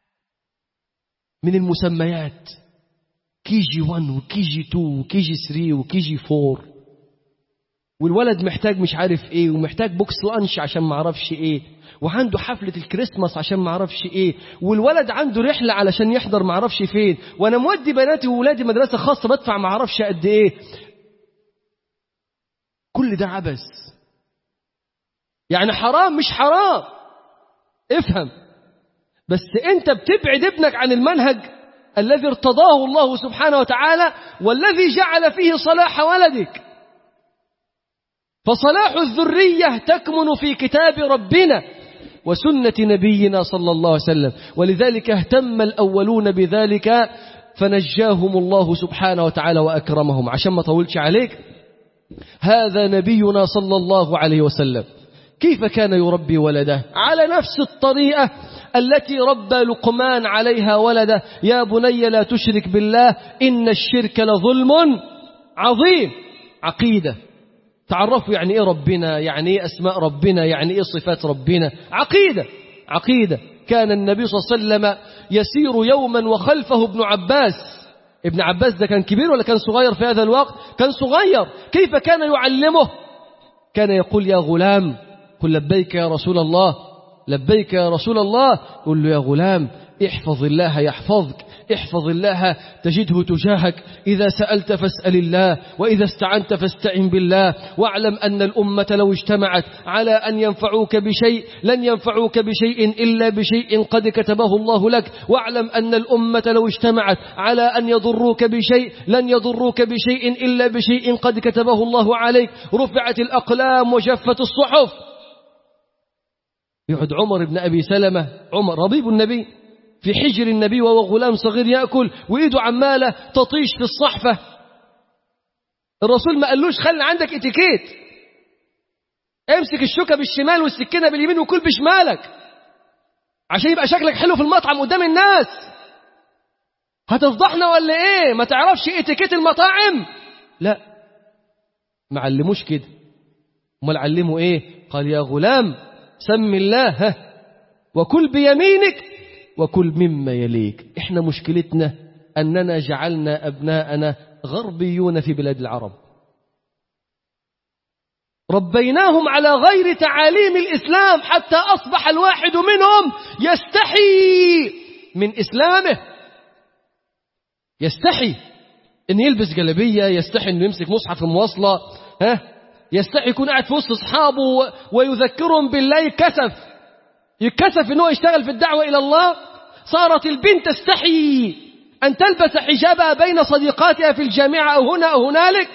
من المسميات كي جي 1 وكي جي 2 وكي جي 3 وكي جي 4 والولد محتاج مش عارف ايه ومحتاج بوكس لانش عشان ما اعرفش ايه وعنده حفلة الكريسماس عشان ما اعرفش ايه والولد عنده رحلة علشان يحضر ما اعرفش فين وانا مودي بناتي وولادي مدرسة خاصة بدفع ما اعرفش قد ايه كل ده عبث يعني حرام مش حرام افهم بس انت بتبعد ابنك عن المنهج الذي ارتضاه الله سبحانه وتعالى والذي جعل فيه صلاح ولدك فصلاح الذرية تكمن في كتاب ربنا وسنة نبينا صلى الله عليه وسلم ولذلك اهتم الأولون بذلك فنجاهم الله سبحانه وتعالى وأكرمهم عشان ما طولش عليك هذا نبينا صلى الله عليه وسلم كيف كان يربي ولده على نفس الطريقة التي ربى لقمان عليها ولده يا بني لا تشرك بالله إن الشرك لظلم عظيم عقيدة تعرفوا يعني إيه ربنا يعني إيه أسماء ربنا يعني إيه صفات ربنا عقيدة عقيدة كان النبي صلى الله عليه وسلم يسير يوما وخلفه ابن عباس ابن عباس ده كان كبير ولا كان صغير في هذا الوقت كان صغير كيف كان يعلمه كان يقول يا غلام قل لبيك يا رسول الله لبيك يا رسول الله قل له يا غلام احفظ الله يحفظك احفظ الله تجده تجاهك إذا سألت فاسأل الله وإذا استعنت فاستعن بالله واعلم أن الأمة لو اجتمعت على أن ينفعوك بشيء لن ينفعوك بشيء إلا بشيء قد كتبه الله لك واعلم أن الأمة لو اجتمعت على أن يضروك بشيء لن يضروك بشيء إلا بشيء قد كتبه الله عليك رفعت الأقلام وجفت الصحف يقعد عمر بن أبي سلمة عمر ربيب النبي في حجر النبي وهو غلام صغير يأكل وإيده عمالة تطيش في الصحفة الرسول ما قالوش خلي عندك اتيكيت امسك الشوكة بالشمال والسكينة باليمين وكل بشمالك عشان يبقى شكلك حلو في المطعم قدام الناس هتفضحنا ولا ايه ما تعرفش اتيكيت المطاعم لا ما علموش كده امال علموا ايه قال يا غلام سم الله ها وكل بيمينك وكل مما يليك احنا مشكلتنا اننا جعلنا ابناءنا غربيون في بلاد العرب ربيناهم على غير تعاليم الإسلام حتى أصبح الواحد منهم يستحي من إسلامه يستحي أن يلبس جلبية يستحي أنه يمسك مصحف المواصلة ها يستحي يكون قاعد في وسط أصحابه ويذكرهم بالله يتكسف يتكسف أنه يشتغل في الدعوة إلى الله صارت البنت تستحي أن تلبس حجابها بين صديقاتها في الجامعة أو هنا أو هنالك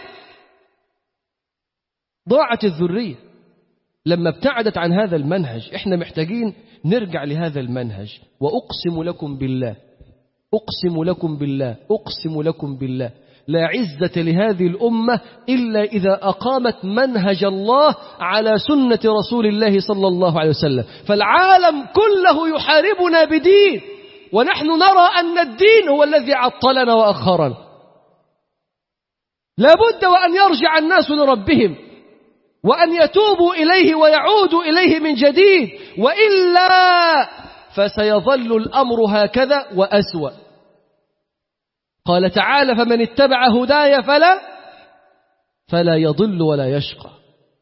ضاعت الذرية لما ابتعدت عن هذا المنهج احنا محتاجين نرجع لهذا المنهج وأقسم لكم بالله أقسم لكم بالله أقسم لكم بالله لا عزة لهذه الأمة إلا إذا أقامت منهج الله على سنة رسول الله صلى الله عليه وسلم فالعالم كله يحاربنا بدين ونحن نرى أن الدين هو الذي عطلنا وأخرنا لابد وأن يرجع الناس لربهم وأن يتوبوا إليه ويعودوا إليه من جديد وإلا فسيظل الأمر هكذا وأسوأ قال تعالى فمن اتبع هداي فلا فلا يضل ولا يشقى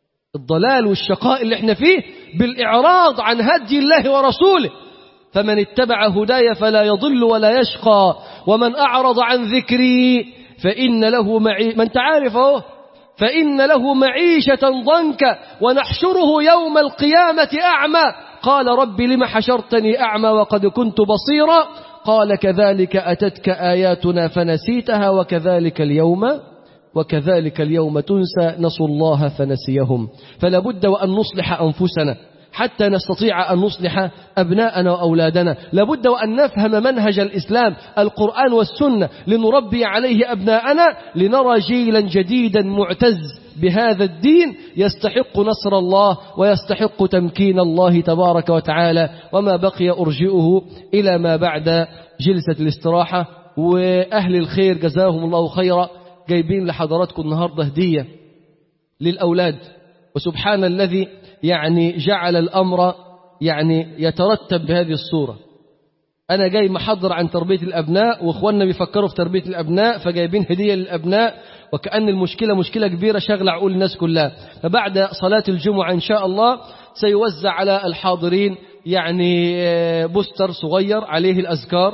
الضلال والشقاء اللي احنا فيه بالإعراض عن هدي الله ورسوله فمن اتبع هداي فلا يضل ولا يشقى ومن أعرض عن ذكري فإن له معي ما انت عارف اهو فإن له معيشة ضنكا ونحشره يوم القيامة أعمى قال رب لم حشرتني أعمى وقد كنت بصيرا قال كذلك أتتك آياتنا فنسيتها وكذلك اليوم وكذلك اليوم تنسى نسوا الله فنسيهم فلا بد وأن نصلح أنفسنا حتى نستطيع أن نصلح أبناءنا وأولادنا لابد وأن نفهم منهج الإسلام القرآن والسنة لنربي عليه أبناءنا لنرى جيلا جديدا معتز بهذا الدين يستحق نصر الله ويستحق تمكين الله تبارك وتعالى وما بقي أرجئه إلى ما بعد جلسة الاستراحة وأهل الخير جزاهم الله خيرا جايبين لحضراتكم النهاردة هدية للأولاد وسبحان الذي يعني جعل الأمر يعني يترتب بهذه الصورة أنا جاي محضر عن تربية الأبناء وإخواننا بيفكروا في تربية الأبناء فجايبين هدية للأبناء وكأن المشكلة مشكلة كبيرة شغلة عقول الناس كلها فبعد صلاة الجمعة إن شاء الله سيوزع على الحاضرين يعني بوستر صغير عليه الأذكار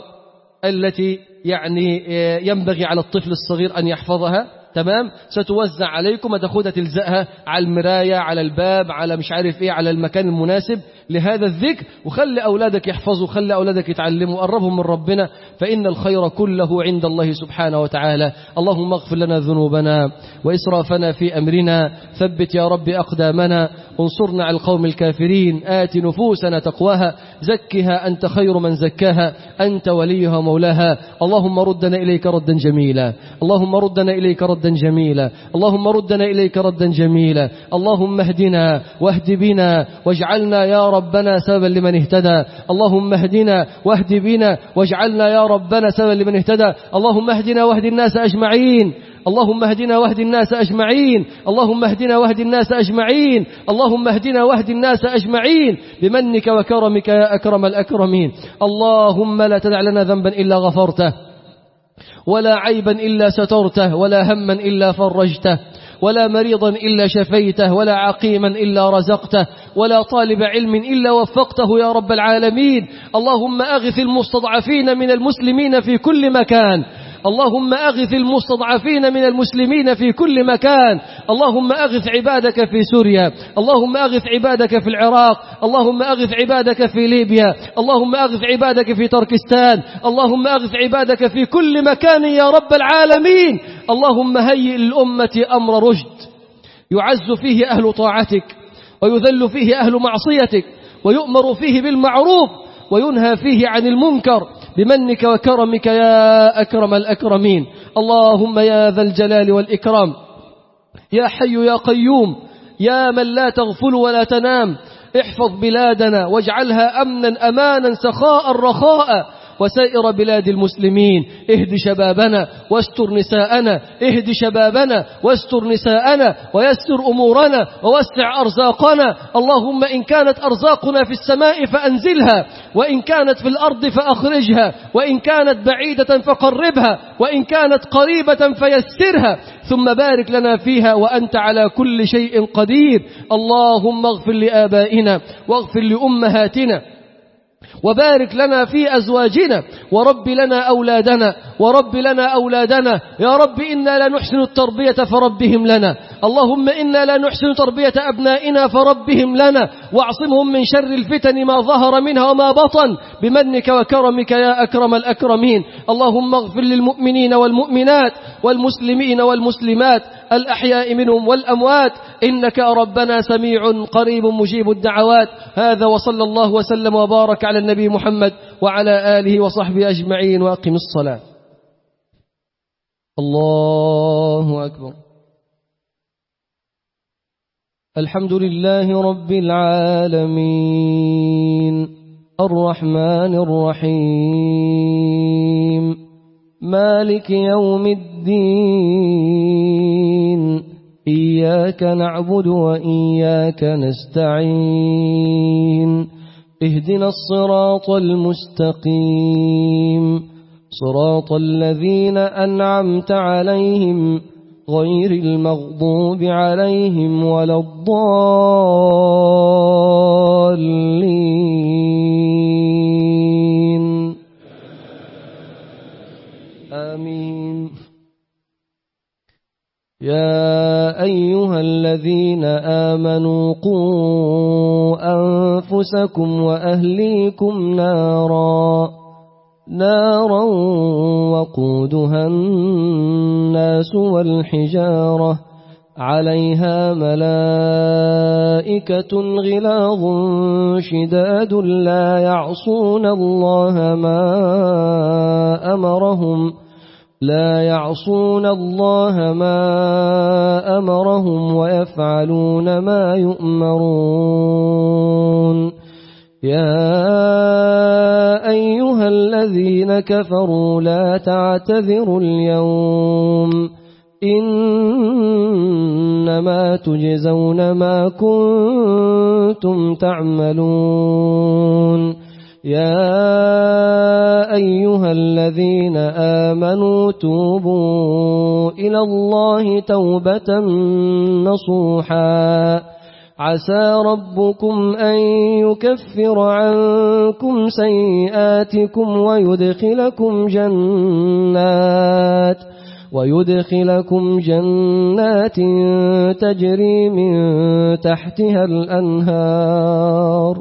التي يعني ينبغي على الطفل الصغير أن يحفظها تمام ستوزع عليكم هتاخدها تلزقها على المراية على الباب على مش عارف ايه على المكان المناسب لهذا الذكر وخلي أولادك يحفظوا خلي أولادك يتعلموا قربهم من ربنا فإن الخير كله عند الله سبحانه وتعالى اللهم اغفر لنا ذنوبنا وإسرافنا في أمرنا ثبت يا رب أقدامنا انصرنا على القوم الكافرين آت نفوسنا تقواها زكها أنت خير من زكاها أنت وليها مولاها اللهم ردنا إليك ردا جميلا اللهم ردنا إليك ردا جميلا اللهم ردنا إليك ردا جميلا اللهم اهدنا واهد بنا واجعلنا يا ربنا سببا لمن اهتدى اللهم اهدنا واهد بنا واجعلنا يا ربنا سببا لمن اهتدى اللهم اهدنا واهد الناس أجمعين اللهم اهدنا واهد الناس أجمعين اللهم اهدنا واهد الناس أجمعين اللهم اهدنا واهد الناس أجمعين بمنك وكرمك يا أكرم الأكرمين اللهم لا تدع لنا ذنبا إلا غفرته ولا عيبا إلا سترته ولا هما إلا فرجته ولا مريضا إلا شفيته ولا عقيما إلا رزقته ولا طالب علم إلا وفقته يا رب العالمين اللهم أغث المستضعفين من المسلمين في كل مكان اللهم أغث المستضعفين من المسلمين في كل مكان اللهم أغث عبادك في سوريا اللهم أغث عبادك في العراق اللهم أغث عبادك في ليبيا اللهم أغث عبادك في تركستان اللهم أغث عبادك في كل مكان يا رب العالمين اللهم هيئ للأمة أمر رشد يعز فيه أهل طاعتك ويذل فيه أهل معصيتك ويؤمر فيه بالمعروف وينهى فيه عن المنكر بمنك وكرمك يا أكرم الأكرمين اللهم يا ذا الجلال والإكرام يا حي يا قيوم يا من لا تغفل ولا تنام احفظ بلادنا واجعلها أمنا أمانا سخاء رخاء وسائر بلاد المسلمين اهد شبابنا واستر نساءنا اهد شبابنا واستر نساءنا ويسر أمورنا ووسع أرزاقنا اللهم إن كانت أرزاقنا في السماء فأنزلها وإن كانت في الأرض فأخرجها وإن كانت بعيدة فقربها وإن كانت قريبة فيسرها ثم بارك لنا فيها وأنت على كل شيء قدير اللهم اغفر لآبائنا واغفر لأمهاتنا وبارك لنا في أزواجنا ورب لنا أولادنا ورب لنا أولادنا يا رب إنا لا نحسن التربية فربهم لنا اللهم إنا لا نحسن تربية أبنائنا فربهم لنا واعصمهم من شر الفتن ما ظهر منها وما بطن بمنك وكرمك يا أكرم الأكرمين اللهم اغفر للمؤمنين والمؤمنات والمسلمين والمسلمات الأحياء منهم والأموات إنك ربنا سميع قريب مجيب الدعوات هذا وصلى الله وسلم وبارك على النبي محمد وعلى آله وصحبه أجمعين وأقم الصلاة الله أكبر الحمد لله رب العالمين الرحمن الرحيم مالك يوم الدين إياك نعبد وإياك نستعين اهدنا الصراط المستقيم صراط الذين أنعمت عليهم غير المغضوب عليهم ولا الضالين آمين يا أيها الذين آمنوا قوا أنفسكم وأهليكم نارا نارا وقودها الناس والحجارة عليها ملائكة غلاظ شداد لا يعصون الله ما أمرهم لا يعصون الله ما أمرهم ويفعلون ما يؤمرون يا أيها الذين كفروا لا تعتذروا اليوم إنما تجزون ما كنتم تعملون يا أيها الذين آمنوا توبوا إلى الله توبة نصوحا عسى ربكم أن يكفر عنكم سيئاتكم ويدخلكم جنات ويدخلكم جنات تجري من تحتها الأنهار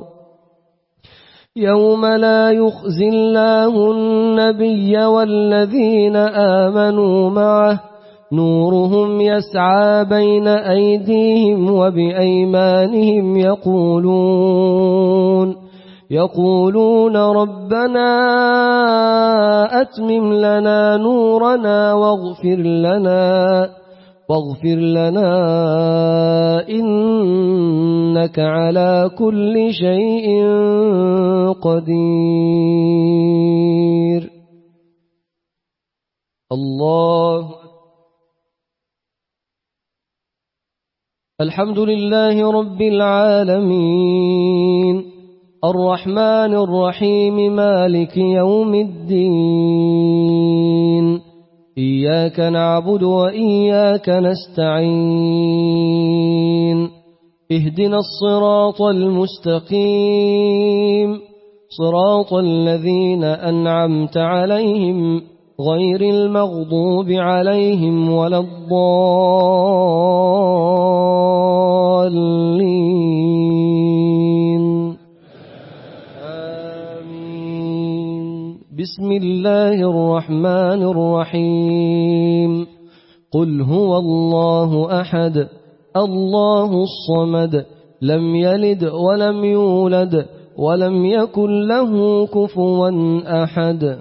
يوم لا يخزي الله النبي والذين آمنوا معه نورهم يسعى بين أيديهم وبأيمانهم يقولون يقولون ربنا أتمم لنا نورنا واغفر لنا واغفر لنا إنك على كل شيء قدير الله الحمد لله رب العالمين الرحمن الرحيم مالك يوم الدين إياك نعبد وإياك نستعين اهدنا الصراط المستقيم صراط الذين أنعمت عليهم غير المغضوب عليهم ولا الضالين آمين بسم الله الرحمن الرحيم قل هو الله أحد الله الصمد لم يلد ولم يولد ولم يكن له كفوا أحد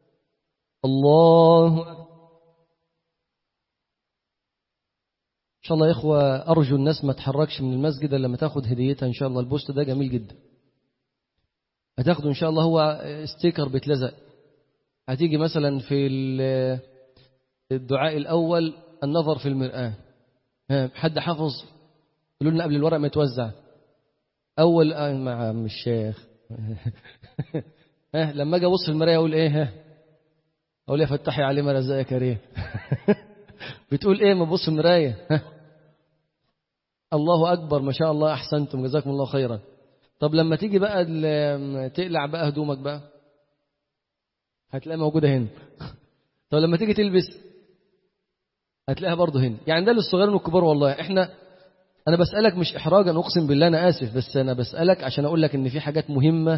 الله شاء الله يا إخوة أرجو الناس ما تحركش من المسجد إلا لما تاخد هديتها إن شاء الله البوست ده جميل جدا هتاخده إن شاء الله هو ستيكر بيتلزق هتيجي مثلا في ال- الدعاء الأول النظر في المرآة ها، حد حافظ قولوا لنا قبل الورق ما يتوزع أول آه مع عم الشيخ ها لما أجي أبص في المراية أقول إيه ها أقول يا فتحي علي مرزق يا كريم بتقول إيه ما تبص في المراية ها الله أكبر ما شاء الله أحسنتم جزاكم الله خيرا طب لما تيجي بقى ال- تقلع بقى هدومك بقى هتلاقيها موجودة هنا طب لما تيجي تلبس هتلاقيها برضه هنا يعني ده للصغيرين والكبار والله احنا انا بسألك مش احراجا اقسم بالله انا اسف بس انا بسألك عشان اقول لك ان في حاجات مهمة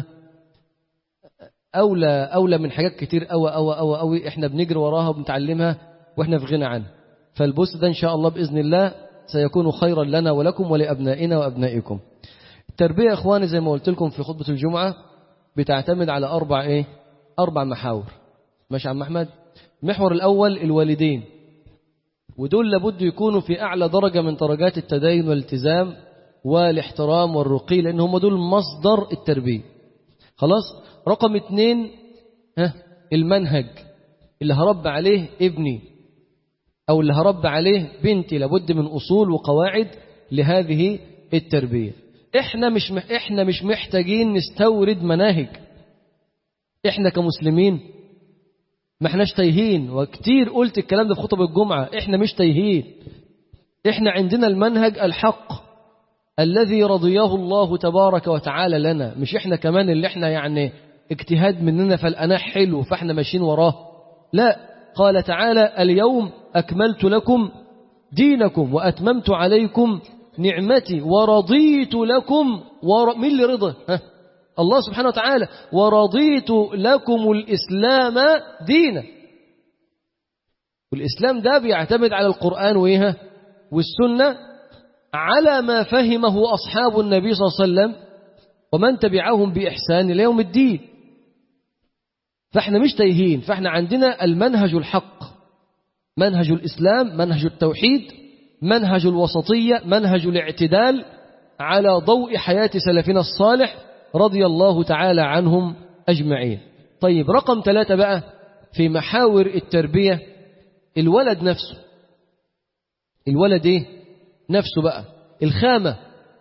اولى اولى من حاجات كتير قوي قوي قوي قوي احنا بنجري وراها وبنتعلمها واحنا في غنى عنها فالبوست ده ان شاء الله باذن الله سيكون خيرا لنا ولكم ولابنائنا وابنائكم التربيه يا اخواني زي ما قلت لكم في خطبه الجمعه بتعتمد على اربع ايه اربع محاور ماشي يا عم احمد المحور الاول الوالدين ودول لابد يكونوا في اعلى درجه من درجات التدين والالتزام والاحترام والرقي لان هم دول مصدر التربيه خلاص رقم اتنين ها المنهج اللي هرب عليه ابني او اللي هرب عليه بنتي لابد من اصول وقواعد لهذه التربيه احنا مش مح احنا مش محتاجين نستورد مناهج احنا كمسلمين ما احناش تايهين وكتير قلت الكلام ده في خطب الجمعه احنا مش تايهين احنا عندنا المنهج الحق الذي رضيه الله تبارك وتعالى لنا مش احنا كمان اللي احنا يعني اجتهاد مننا فالأناح حلو فاحنا ماشيين وراه لا قال تعالى اليوم أكملت لكم دينكم وأتممت عليكم نعمتي ورضيت لكم ور... مين اللي رضى ها؟ الله سبحانه وتعالى ورضيت لكم الإسلام دينا والإسلام ده بيعتمد على القرآن وإيه والسنة على ما فهمه أصحاب النبي صلى الله عليه وسلم ومن تبعهم بإحسان إلى يوم الدين فاحنا مش تايهين فاحنا عندنا المنهج الحق منهج الإسلام منهج التوحيد منهج الوسطية منهج الاعتدال على ضوء حياة سلفنا الصالح رضي الله تعالى عنهم أجمعين طيب رقم ثلاثة بقى في محاور التربية الولد نفسه الولد ايه نفسه بقى الخامة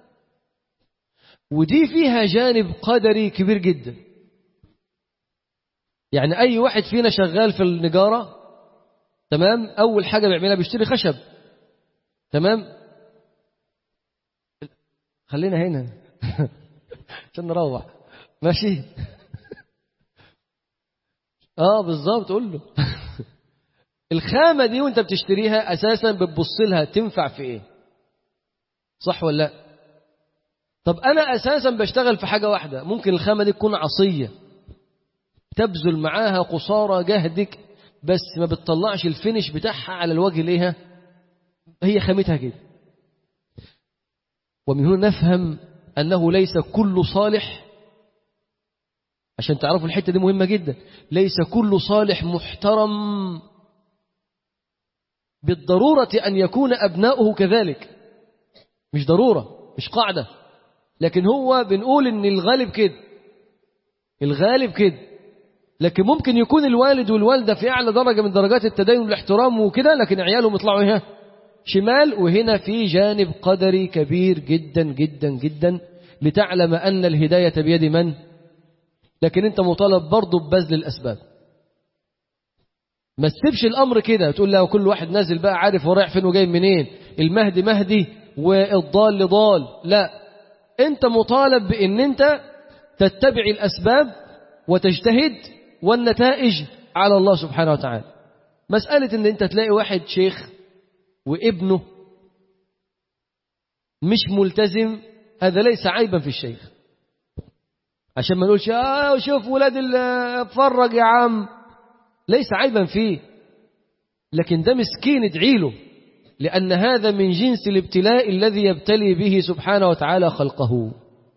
ودي فيها جانب قدري كبير جدا يعني أي واحد فينا شغال في النجارة تمام أول حاجة بيعملها بيشتري خشب تمام خلينا هنا عشان نروح ماشي اه بالظبط قول له الخامة دي وانت بتشتريها أساسا بتبص لها تنفع في ايه صح ولا لا طب أنا أساسا بشتغل في حاجة واحدة ممكن الخامة دي تكون عصية تبذل معاها قصارى جهدك بس ما بتطلعش الفينش بتاعها على الوجه ليها هي خامتها كده ومن هنا نفهم أنه ليس كل صالح عشان تعرفوا الحتة دي مهمة جدا ليس كل صالح محترم بالضرورة أن يكون أبناؤه كذلك مش ضرورة مش قاعدة لكن هو بنقول ان الغالب كده الغالب كده لكن ممكن يكون الوالد والوالدة في أعلى درجة من درجات التدين والاحترام وكده لكن عيالهم يطلعوا هنا شمال وهنا في جانب قدري كبير جدا جدا جدا لتعلم أن الهداية بيد من لكن أنت مطالب برضه ببذل الأسباب ما تسيبش الأمر كده تقول له كل واحد نازل بقى عارف هو رايح فين وجاي منين المهدي مهدي والضال ضال لا أنت مطالب بأن أنت تتبع الأسباب وتجتهد والنتائج على الله سبحانه وتعالى مسألة أن أنت تلاقي واحد شيخ وابنه مش ملتزم هذا ليس عيبا في الشيخ عشان ما نقولش آه شوف ولاد اتفرج يا عم ليس عيبا فيه لكن ده مسكين ادعي له لأن هذا من جنس الابتلاء الذي يبتلي به سبحانه وتعالى خلقه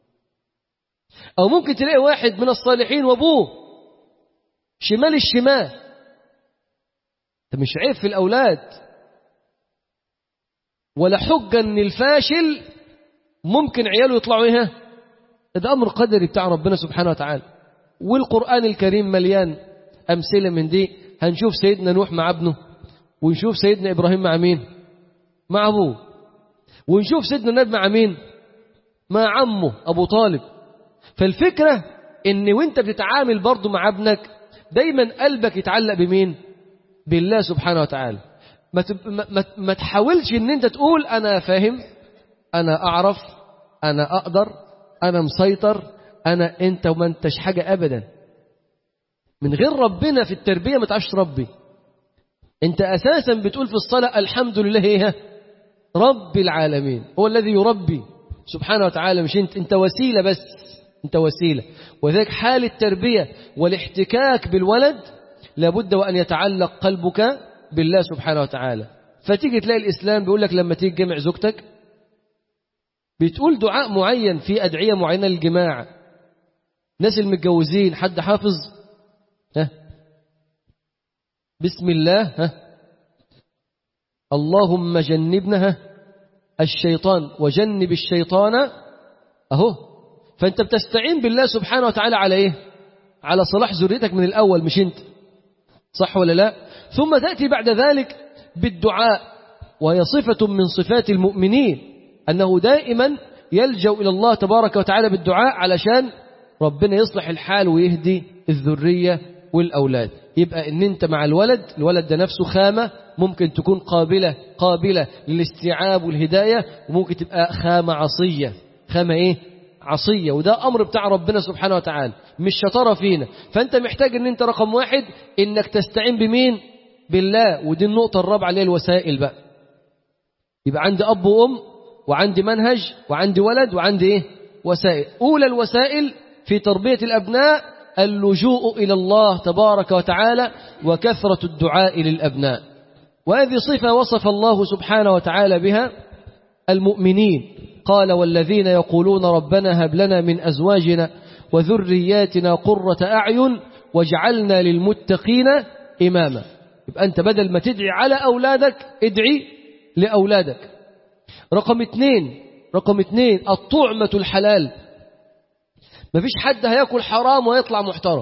أو ممكن تلاقي واحد من الصالحين وأبوه شمال الشمال ده مش عيب في الأولاد ولا حجة ان الفاشل ممكن عياله يطلعوا ايه ده امر قدري بتاع ربنا سبحانه وتعالى والقرآن الكريم مليان أمثلة من دي هنشوف سيدنا نوح مع ابنه ونشوف سيدنا إبراهيم مع مين مع أبوه ونشوف سيدنا النبي مع مين مع عمه أبو طالب فالفكرة إن وانت بتتعامل برضه مع ابنك دايما قلبك يتعلق بمين بالله سبحانه وتعالى ما, تب... ما... ما... ما تحاولش ان انت تقول انا فاهم انا اعرف انا اقدر انا مسيطر انا انت وما انتش حاجة ابدا من غير ربنا في التربية ما تعرفش تربي انت اساسا بتقول في الصلاة الحمد لله ايه رب العالمين هو الذي يربي سبحانه وتعالى مش انت انت وسيلة بس انت وسيلة وذلك حال التربية والاحتكاك بالولد لابد وأن يتعلق قلبك بالله سبحانه وتعالى فتيجي تلاقي الإسلام بيقول لك لما تيجي تجمع زوجتك بتقول دعاء معين في أدعية معينة للجماع ناس المتجوزين حد حافظ ها بسم الله ها اللهم جنبنا ها الشيطان وجنب الشيطان أهو فأنت بتستعين بالله سبحانه وتعالى على إيه على صلاح ذريتك من الأول مش أنت صح ولا لا ثم تأتي بعد ذلك بالدعاء وهي صفة من صفات المؤمنين أنه دائما يلجأ إلى الله تبارك وتعالى بالدعاء علشان ربنا يصلح الحال ويهدي الذرية والأولاد يبقى إن أنت مع الولد الولد ده نفسه خامة ممكن تكون قابلة قابلة للاستيعاب والهداية وممكن تبقى خامة عصية خامة إيه عصية وده أمر بتاع ربنا سبحانه وتعالى مش شطارة فينا فأنت محتاج أن أنت رقم واحد إنك تستعين بمين بالله ودي النقطة الرابعة اللي هي الوسائل بقى يبقى عندي أب وأم وعندي منهج وعندي ولد وعندي إيه وسائل أولى الوسائل في تربية الأبناء اللجوء إلى الله تبارك وتعالى وكثرة الدعاء للأبناء وهذه صفة وصف الله سبحانه وتعالى بها المؤمنين قال والذين يقولون ربنا هب لنا من أزواجنا وذرياتنا قرة أعين واجعلنا للمتقين إماما يبقى أنت بدل ما تدعي على أولادك ادعي لأولادك رقم اثنين رقم اثنين الطعمة الحلال ما فيش حد هياكل حرام ويطلع محترم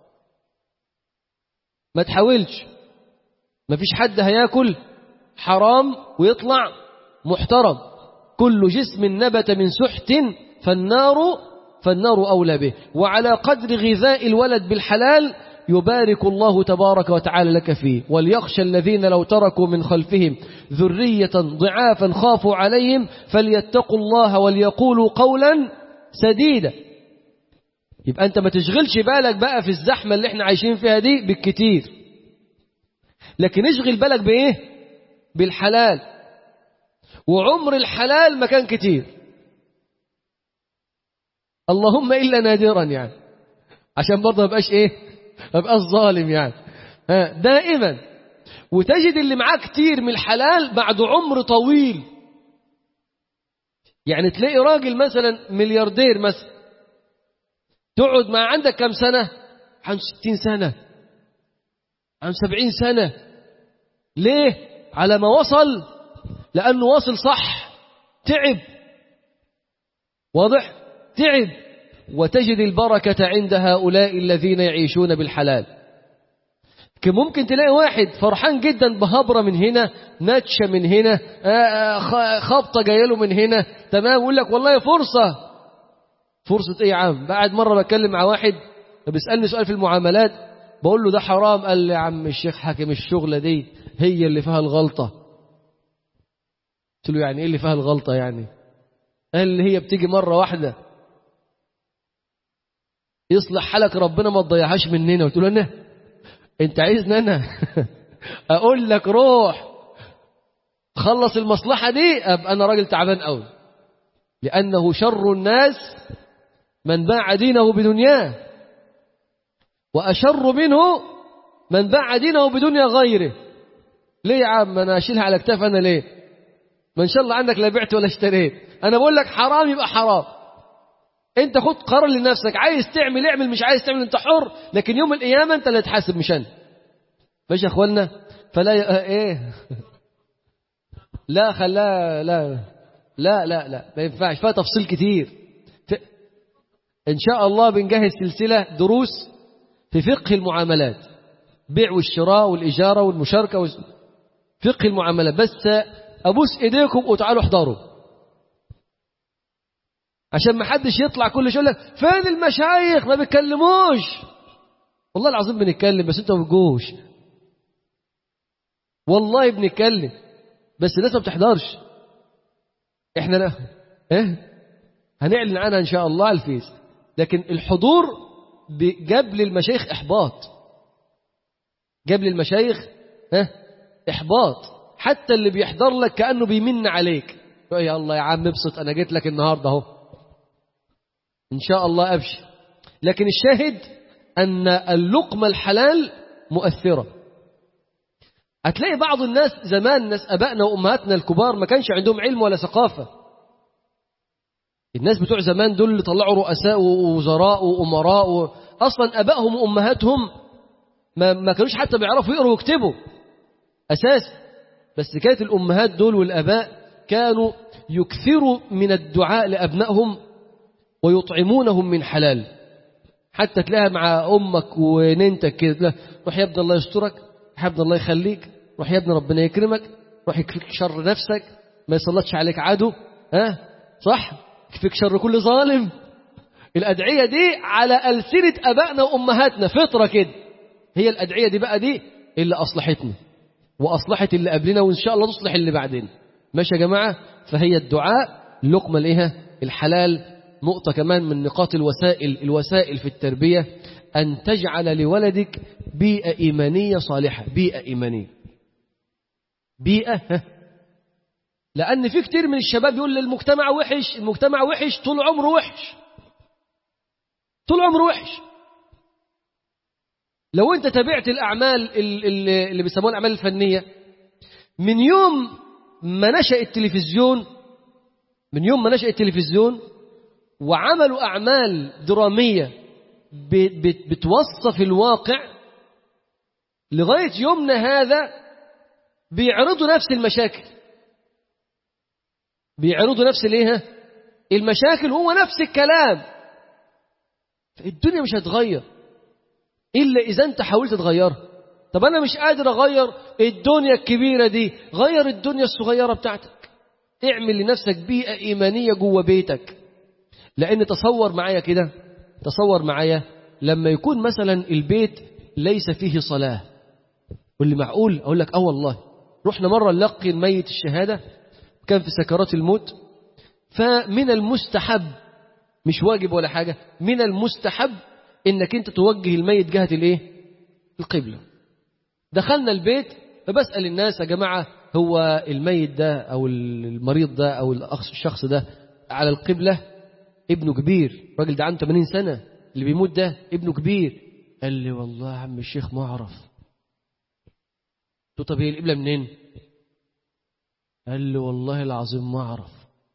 ما تحاولش ما فيش حد هياكل حرام ويطلع محترم كل جسم نبت من سحت فالنار فالنار أولى به وعلى قدر غذاء الولد بالحلال يبارك الله تبارك وتعالى لك فيه وليخشى الذين لو تركوا من خلفهم ذرية ضعافا خافوا عليهم فليتقوا الله وليقولوا قولا سديدا يبقى أنت ما تشغلش بالك بقى في الزحمة اللي احنا عايشين فيها دي بالكتير لكن اشغل بالك بإيه بالحلال وعمر الحلال مكان كتير اللهم إلا نادرا يعني عشان برضه ما بقاش إيه ما بقاش ظالم يعني دائما وتجد اللي معاه كتير من الحلال بعد عمر طويل يعني تلاقي راجل مثلا ملياردير مثلا تقعد مع عندك كم سنة عن ستين سنة عن سبعين سنة ليه على ما وصل لأنه واصل صح تعب واضح تعب وتجد البركة عند هؤلاء الذين يعيشون بالحلال كان ممكن تلاقي واحد فرحان جدا بهبرة من هنا نتشة من هنا خبطة جايه له من هنا تمام يقول لك والله فرصة فرصة ايه يا عم بعد مرة بتكلم مع واحد بيسألني سؤال في المعاملات بقول له ده حرام قال لي يا عم الشيخ حاكم الشغلة دي هي اللي فيها الغلطة قلت له يعني ايه اللي فيها الغلطة يعني قال لي هي بتيجي مرة واحدة يصلح حالك ربنا ما تضيعهاش مننا قلت له انا انت عايزني انا اقول لك روح خلص المصلحة دي ابقى انا راجل تعبان قوي لانه شر الناس من باع دينه بدنياه واشر منه من باع دينه بدنيا غيره ليه يا عم انا اشيلها على كتاف انا ليه ما ان شاء الله عندك لا بعت ولا اشتريت انا بقول لك حرام يبقى حرام انت خد قرار لنفسك عايز تعمل اعمل مش عايز تعمل انت حر لكن يوم القيامه انت اللي تحاسب مش انا ماشي يا اخوانا فلا ي... ايه لا خلا لا لا لا لا ما ينفعش فيها تفصيل كتير ف... إن شاء الله بنجهز سلسلة دروس في فقه المعاملات بيع والشراء والإجارة والمشاركة وز... فقه المعاملات بس أبوس إيديكم وتعالوا احضروا عشان ما حدش يطلع كل شوية يقول لك فين المشايخ ما بيتكلموش والله العظيم بنتكلم بس انتوا ما بتجوش والله بنتكلم بس الناس ما بتحضرش احنا لا ايه هنعلن عنها ان شاء الله على الفيس لكن الحضور جاب للمشايخ احباط جاب للمشايخ اه احباط حتى اللي بيحضر لك كانه بيمن عليك يا الله يا عم ابسط انا جيت لك النهارده اهو ان شاء الله ابشر لكن الشاهد ان اللقمه الحلال مؤثره هتلاقي بعض الناس زمان ناس ابائنا وامهاتنا الكبار ما كانش عندهم علم ولا ثقافه الناس بتوع زمان دول اللي طلعوا رؤساء ووزراء وامراء و... اصلا ابائهم وامهاتهم ما, ما كانوش حتى بيعرفوا يقروا ويكتبوا اساسا بس كانت الامهات دول والاباء كانوا يكثروا من الدعاء لابنائهم ويطعمونهم من حلال حتى تلاقيها مع امك وننتك كده روح يا ابن الله يسترك روح يا ابن الله يخليك روح يا ابن ربنا يكرمك روح يكفيك شر نفسك ما يسلطش عليك عدو ها صح يكفيك شر كل ظالم الأدعية دي على ألسنة أبائنا وأمهاتنا فطرة كده هي الأدعية دي بقى دي اللي أصلحتنا وأصلحت اللي قبلنا وإن شاء الله تصلح اللي بعدين ماشي يا جماعة فهي الدعاء اللقمة الإيه الحلال نقطة كمان من نقاط الوسائل الوسائل في التربية أن تجعل لولدك بيئة إيمانية صالحة بيئة إيمانية بيئة لأن في كتير من الشباب يقول المجتمع وحش المجتمع وحش طول عمره وحش طول عمره وحش لو أنت تابعت الأعمال اللي بيسموها الأعمال الفنية من يوم ما نشأ التلفزيون من يوم ما نشأ التلفزيون وعملوا أعمال درامية بتوصف الواقع لغاية يومنا هذا بيعرضوا نفس المشاكل بيعرضوا نفس الايه المشاكل هو نفس الكلام الدنيا مش هتغير الا اذا انت حاولت تغيرها طب انا مش قادر اغير الدنيا الكبيره دي غير الدنيا الصغيره بتاعتك اعمل لنفسك بيئه ايمانيه جوه بيتك لان تصور معايا كده تصور معايا لما يكون مثلا البيت ليس فيه صلاه واللي معقول اقول لك اه والله رحنا مره نلقي ميت الشهاده كان في سكرات الموت فمن المستحب مش واجب ولا حاجة من المستحب انك انت توجه الميت جهة الايه القبلة دخلنا البيت فبسأل الناس يا جماعة هو الميت ده او المريض ده او الشخص ده على القبلة ابنه كبير الراجل ده عنده 80 سنة اللي بيموت ده ابنه كبير قال لي والله يا عم الشيخ ما اعرف قلت طب هي القبلة منين قال لي والله العظيم ما اعرف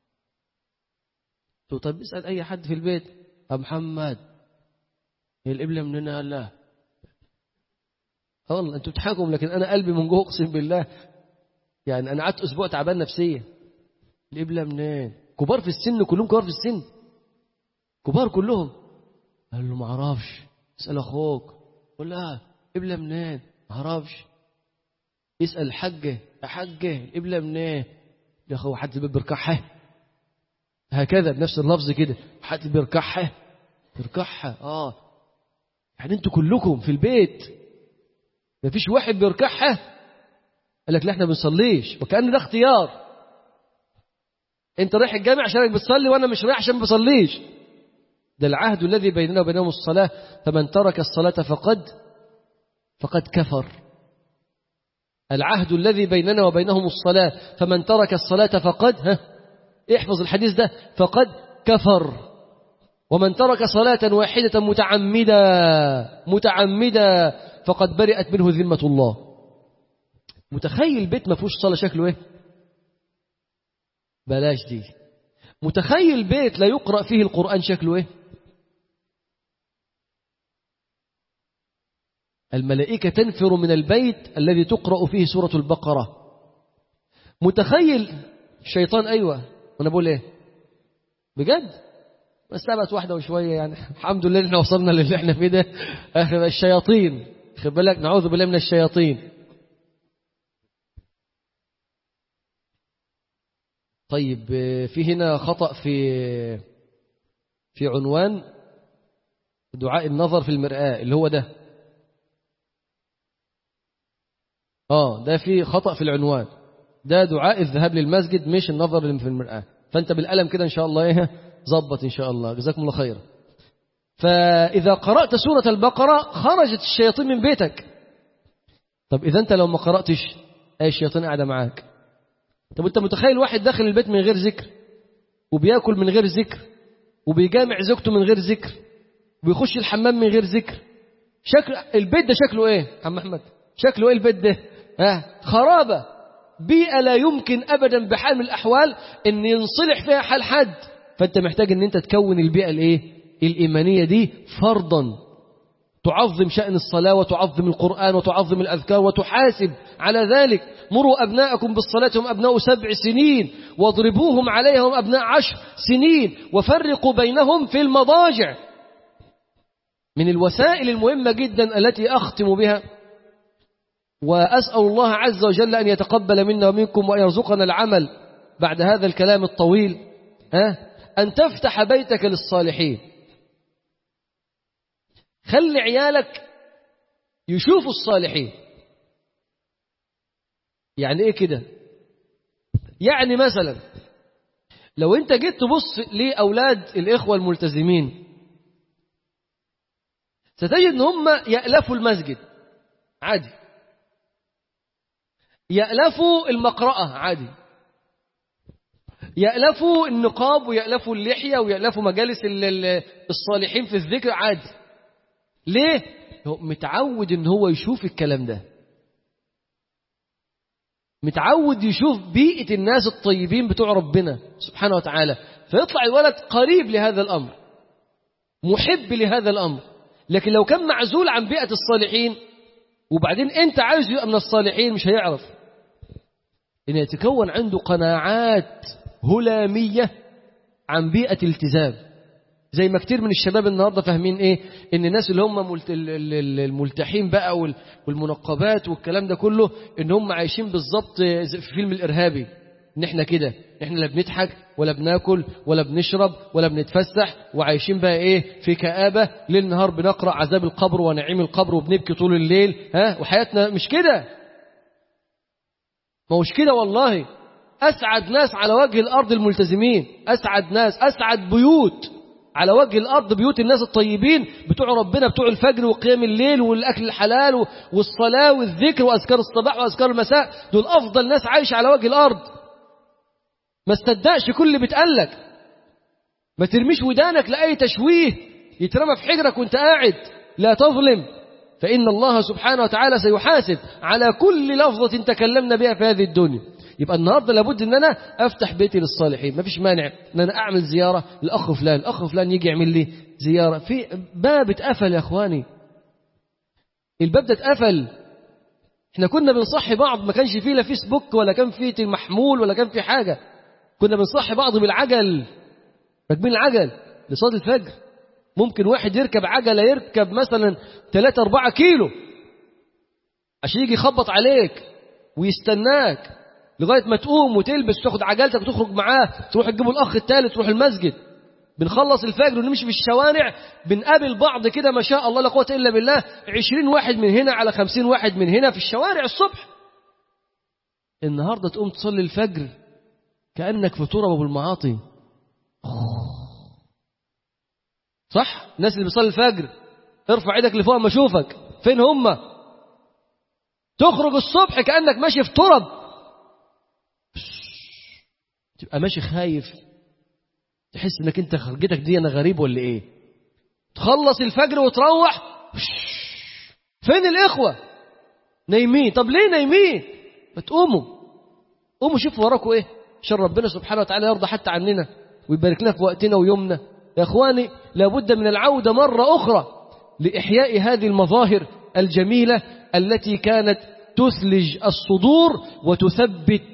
قلت طب اسال اي حد في البيت يا محمد هي القبله منين قال لا والله انتوا بتضحكوا لكن انا قلبي من جوه اقسم بالله يعني انا قعدت اسبوع تعبان نفسيا القبله منين كبار في السن كلهم كبار في السن كبار كلهم قال له ما اعرفش اسال اخوك قول لها قبله منين ما اعرفش يسال الحاجه يا حاجه القبله منين يا اخو حد البيت بيركعها هكذا بنفس اللفظ كده حد بيركعها بيركعها اه يعني انتوا كلكم في البيت ما فيش واحد بيركعها قال لك لا احنا بنصليش وكأن ده اختيار انت رايح الجامع عشانك بتصلي وانا مش رايح عشان ما بصليش ده العهد الذي بيننا وبينهم الصلاة فمن ترك الصلاة فقد فقد كفر العهد الذي بيننا وبينهم الصلاة فمن ترك الصلاة فقد ها احفظ الحديث ده فقد كفر ومن ترك صلاة واحدة متعمدا متعمدا فقد برئت منه ذمة الله متخيل بيت ما فيهوش صلاة شكله ايه بلاش دي متخيل بيت لا يقرأ فيه القرآن شكله ايه الملائكة تنفر من البيت الذي تقرأ فيه سورة البقرة متخيل الشيطان أيوة وأنا بقول إيه بجد بس ثبت واحدة وشوية يعني الحمد لله احنا وصلنا للي احنا فيه ده آخر الشياطين خد بالك نعوذ بالله من الشياطين طيب في هنا خطأ في في عنوان دعاء النظر في المرآة اللي هو ده اه ده في خطأ في العنوان ده دعاء الذهاب للمسجد مش النظر في المرآة فانت بالقلم كده ان شاء الله ايه ظبط ان شاء الله جزاكم الله خيرا فإذا قرأت سورة البقرة خرجت الشياطين من بيتك طب إذا أنت لو ما قرأتش أي الشياطين قاعدة معاك طب أنت متخيل واحد داخل البيت من غير ذكر وبياكل من غير ذكر وبيجامع زوجته من غير ذكر وبيخش الحمام من غير ذكر شكل البيت ده شكله ايه عم احمد شكله ايه البيت ده ها خرابه بيئه لا يمكن ابدا بحال من الاحوال ان ينصلح فيها حال حد فانت محتاج ان انت تكون البيئه الايه الايمانيه دي فرضا تعظم شأن الصلاة وتعظم القرآن وتعظم الأذكار وتحاسب على ذلك مروا أبناءكم بالصلاة هم أبناء سبع سنين واضربوهم عليها هم أبناء عشر سنين وفرقوا بينهم في المضاجع من الوسائل المهمة جدا التي أختم بها وأسأل الله عز وجل أن يتقبل منا ومنكم وأن يرزقنا العمل بعد هذا الكلام الطويل أه؟ أن تفتح بيتك للصالحين خلي عيالك يشوفوا الصالحين يعني ايه كده يعني مثلا لو انت جيت تبص لأولاد الإخوة الملتزمين ستجد ان هم يألفوا المسجد عادي يألفوا المقرأة عادي يألفوا النقاب ويألفوا اللحية ويألفوا مجالس الصالحين في الذكر عادي ليه؟ هو متعود ان هو يشوف الكلام ده متعود يشوف بيئة الناس الطيبين بتوع ربنا سبحانه وتعالى فيطلع الولد قريب لهذا الأمر محب لهذا الأمر لكن لو كان معزول عن بيئة الصالحين وبعدين انت عايز يبقى من الصالحين مش هيعرف ان يتكون عنده قناعات هلامية عن بيئة التزام زي ما كتير من الشباب النهارده فاهمين ايه ان الناس اللي هم ملت... الملتحين بقى وال... والمنقبات والكلام ده كله ان هم عايشين بالظبط في فيلم الارهابي ان احنا كده احنا لا بنضحك ولا بناكل ولا بنشرب ولا بنتفسح وعايشين بقى ايه في كآبة ليل نهار بنقرأ عذاب القبر ونعيم القبر وبنبكي طول الليل ها وحياتنا مش كده ما هوش كده والله أسعد ناس على وجه الأرض الملتزمين أسعد ناس أسعد بيوت على وجه الأرض بيوت الناس الطيبين بتوع ربنا بتوع الفجر وقيام الليل والأكل الحلال والصلاة والذكر وأذكار الصباح وأذكار المساء دول أفضل ناس عايشة على وجه الأرض ما استدقش كل اللي بيتقالك ما ترميش ودانك لأي تشويه يترمى في حجرك وانت قاعد لا تظلم فإن الله سبحانه وتعالى سيحاسب على كل لفظة تكلمنا بها في هذه الدنيا يبقى النهارده لابد ان انا افتح بيتي للصالحين ما فيش مانع ان انا اعمل زياره الاخ فلان الاخ فلان يجي يعمل لي زياره في باب اتقفل يا اخواني الباب ده اتقفل احنا كنا بنصحي بعض ما كانش فيه لا فيسبوك ولا كان فيه محمول ولا كان فيه حاجه كنا بنصحي بعض بالعجل راكبين العجل لصلاه الفجر ممكن واحد يركب عجله يركب مثلا 3 4 كيلو عشان يجي يخبط عليك ويستناك لغاية ما تقوم وتلبس وتاخد عجلتك وتخرج معاه تروح تجيبوا الأخ الثالث تروح المسجد بنخلص الفجر ونمشي في الشوارع بنقابل بعض كده ما شاء الله لا قوة إلا بالله عشرين واحد من هنا على خمسين واحد من هنا في الشوارع الصبح النهاردة تقوم تصلي الفجر كأنك في تراب أبو المعاطي صح الناس اللي بيصلي الفجر ارفع ايدك لفوق ما اشوفك فين هم تخرج الصبح كأنك ماشي في تراب تبقى ماشي خايف تحس انك انت خرجتك دي انا غريب ولا ايه تخلص الفجر وتروح فين الاخوه نايمين طب ليه نايمين ما تقوموا قوموا شوفوا وراكم ايه عشان ربنا سبحانه وتعالى يرضى حتى عننا ويبارك لنا في وقتنا ويومنا يا اخواني لابد من العوده مره اخرى لاحياء هذه المظاهر الجميله التي كانت تثلج الصدور وتثبت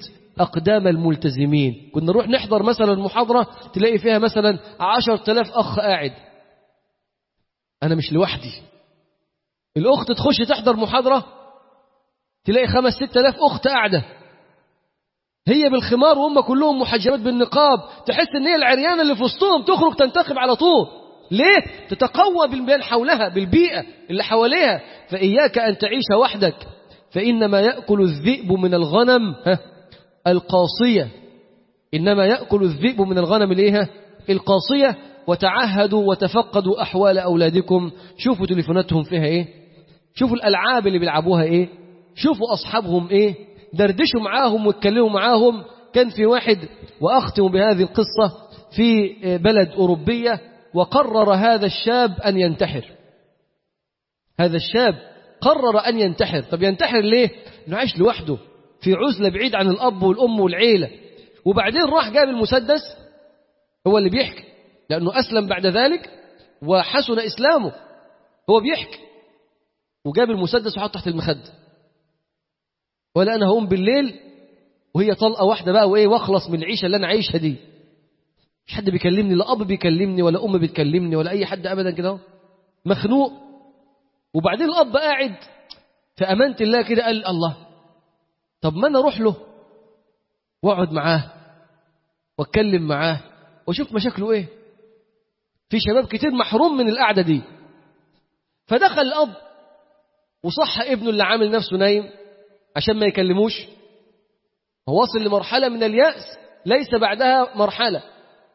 أقدام الملتزمين كنا نروح نحضر مثلا محاضرة تلاقي فيها مثلا عشر تلاف أخ قاعد أنا مش لوحدي الأخت تخش تحضر محاضرة تلاقي خمس ست تلاف أخت قاعدة هي بالخمار وهم كلهم محجبات بالنقاب تحس ان هي العريانة اللي في وسطهم تخرج تنتقب على طول ليه؟ تتقوى بالبيئة حولها بالبيئة اللي حواليها فإياك أن تعيش وحدك فإنما يأكل الذئب من الغنم ها القاصية إنما يأكل الذئب من الغنم الإيه القاصية وتعهدوا وتفقدوا أحوال أولادكم شوفوا تليفوناتهم فيها إيه شوفوا الألعاب اللي بيلعبوها إيه شوفوا أصحابهم إيه دردشوا معاهم واتكلموا معاهم كان في واحد وأختم بهذه القصة في بلد أوروبية وقرر هذا الشاب أن ينتحر هذا الشاب قرر أن ينتحر طب ينتحر ليه؟ إنه عايش لوحده في عزلة بعيد عن الأب والأم والعيلة وبعدين راح جاب المسدس هو اللي بيحكي لأنه أسلم بعد ذلك وحسن إسلامه هو بيحكي وجاب المسدس وحط تحت المخدة ولا أنا هقوم بالليل وهي طلقة واحدة بقى وإيه واخلص من العيشة اللي أنا عايشها دي مش حد بيكلمني لا أب بيكلمني ولا أم بتكلمني ولا أي حد أبدا كده مخنوق وبعدين الأب قاعد في أمانة الله كده قال الله طب ما أنا أروح له وأقعد معاه وأتكلم معاه وأشوف مشاكله إيه في شباب كتير محروم من القعدة دي فدخل الأب وصح ابنه اللي عامل نفسه نايم عشان ما يكلموش هو وصل لمرحلة من اليأس ليس بعدها مرحلة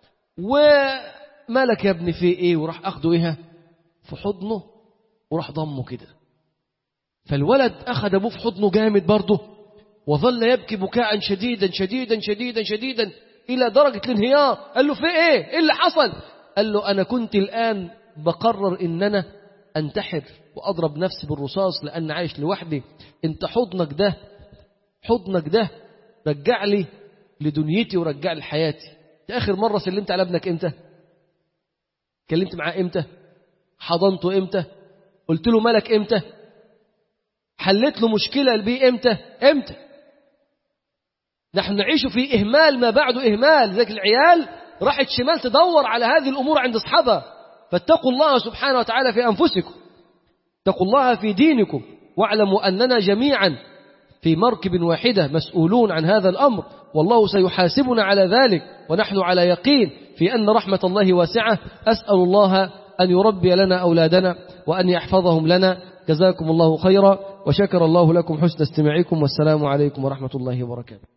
ومالك يا ابني في ايه وراح اخده ايه في حضنه وراح ضمه كده فالولد اخذ ابوه في حضنه جامد برضه وظل يبكي بكاء شديدا شديدا شديدا شديدا الى درجة الانهيار قال له في ايه ايه اللي حصل قال له انا كنت الان بقرر ان انا انتحر واضرب نفسي بالرصاص لان عايش لوحدي انت حضنك ده حضنك ده رجع لي لدنيتي ورجع لي حياتي اخر مره سلمت على ابنك امتى كلمت معاه امتى حضنته امتى قلت له مالك امتى حلت له مشكله بيه امتى امتى نحن نعيش في اهمال ما بعده اهمال ذلك العيال راحت شمال تدور على هذه الامور عند اصحابها فاتقوا الله سبحانه وتعالى في انفسكم اتقوا الله في دينكم واعلموا اننا جميعا في مركب واحده مسؤولون عن هذا الامر والله سيحاسبنا على ذلك ونحن على يقين في ان رحمه الله واسعه اسال الله ان يربي لنا اولادنا وان يحفظهم لنا جزاكم الله خيرا وشكر الله لكم حسن استماعكم والسلام عليكم ورحمه الله وبركاته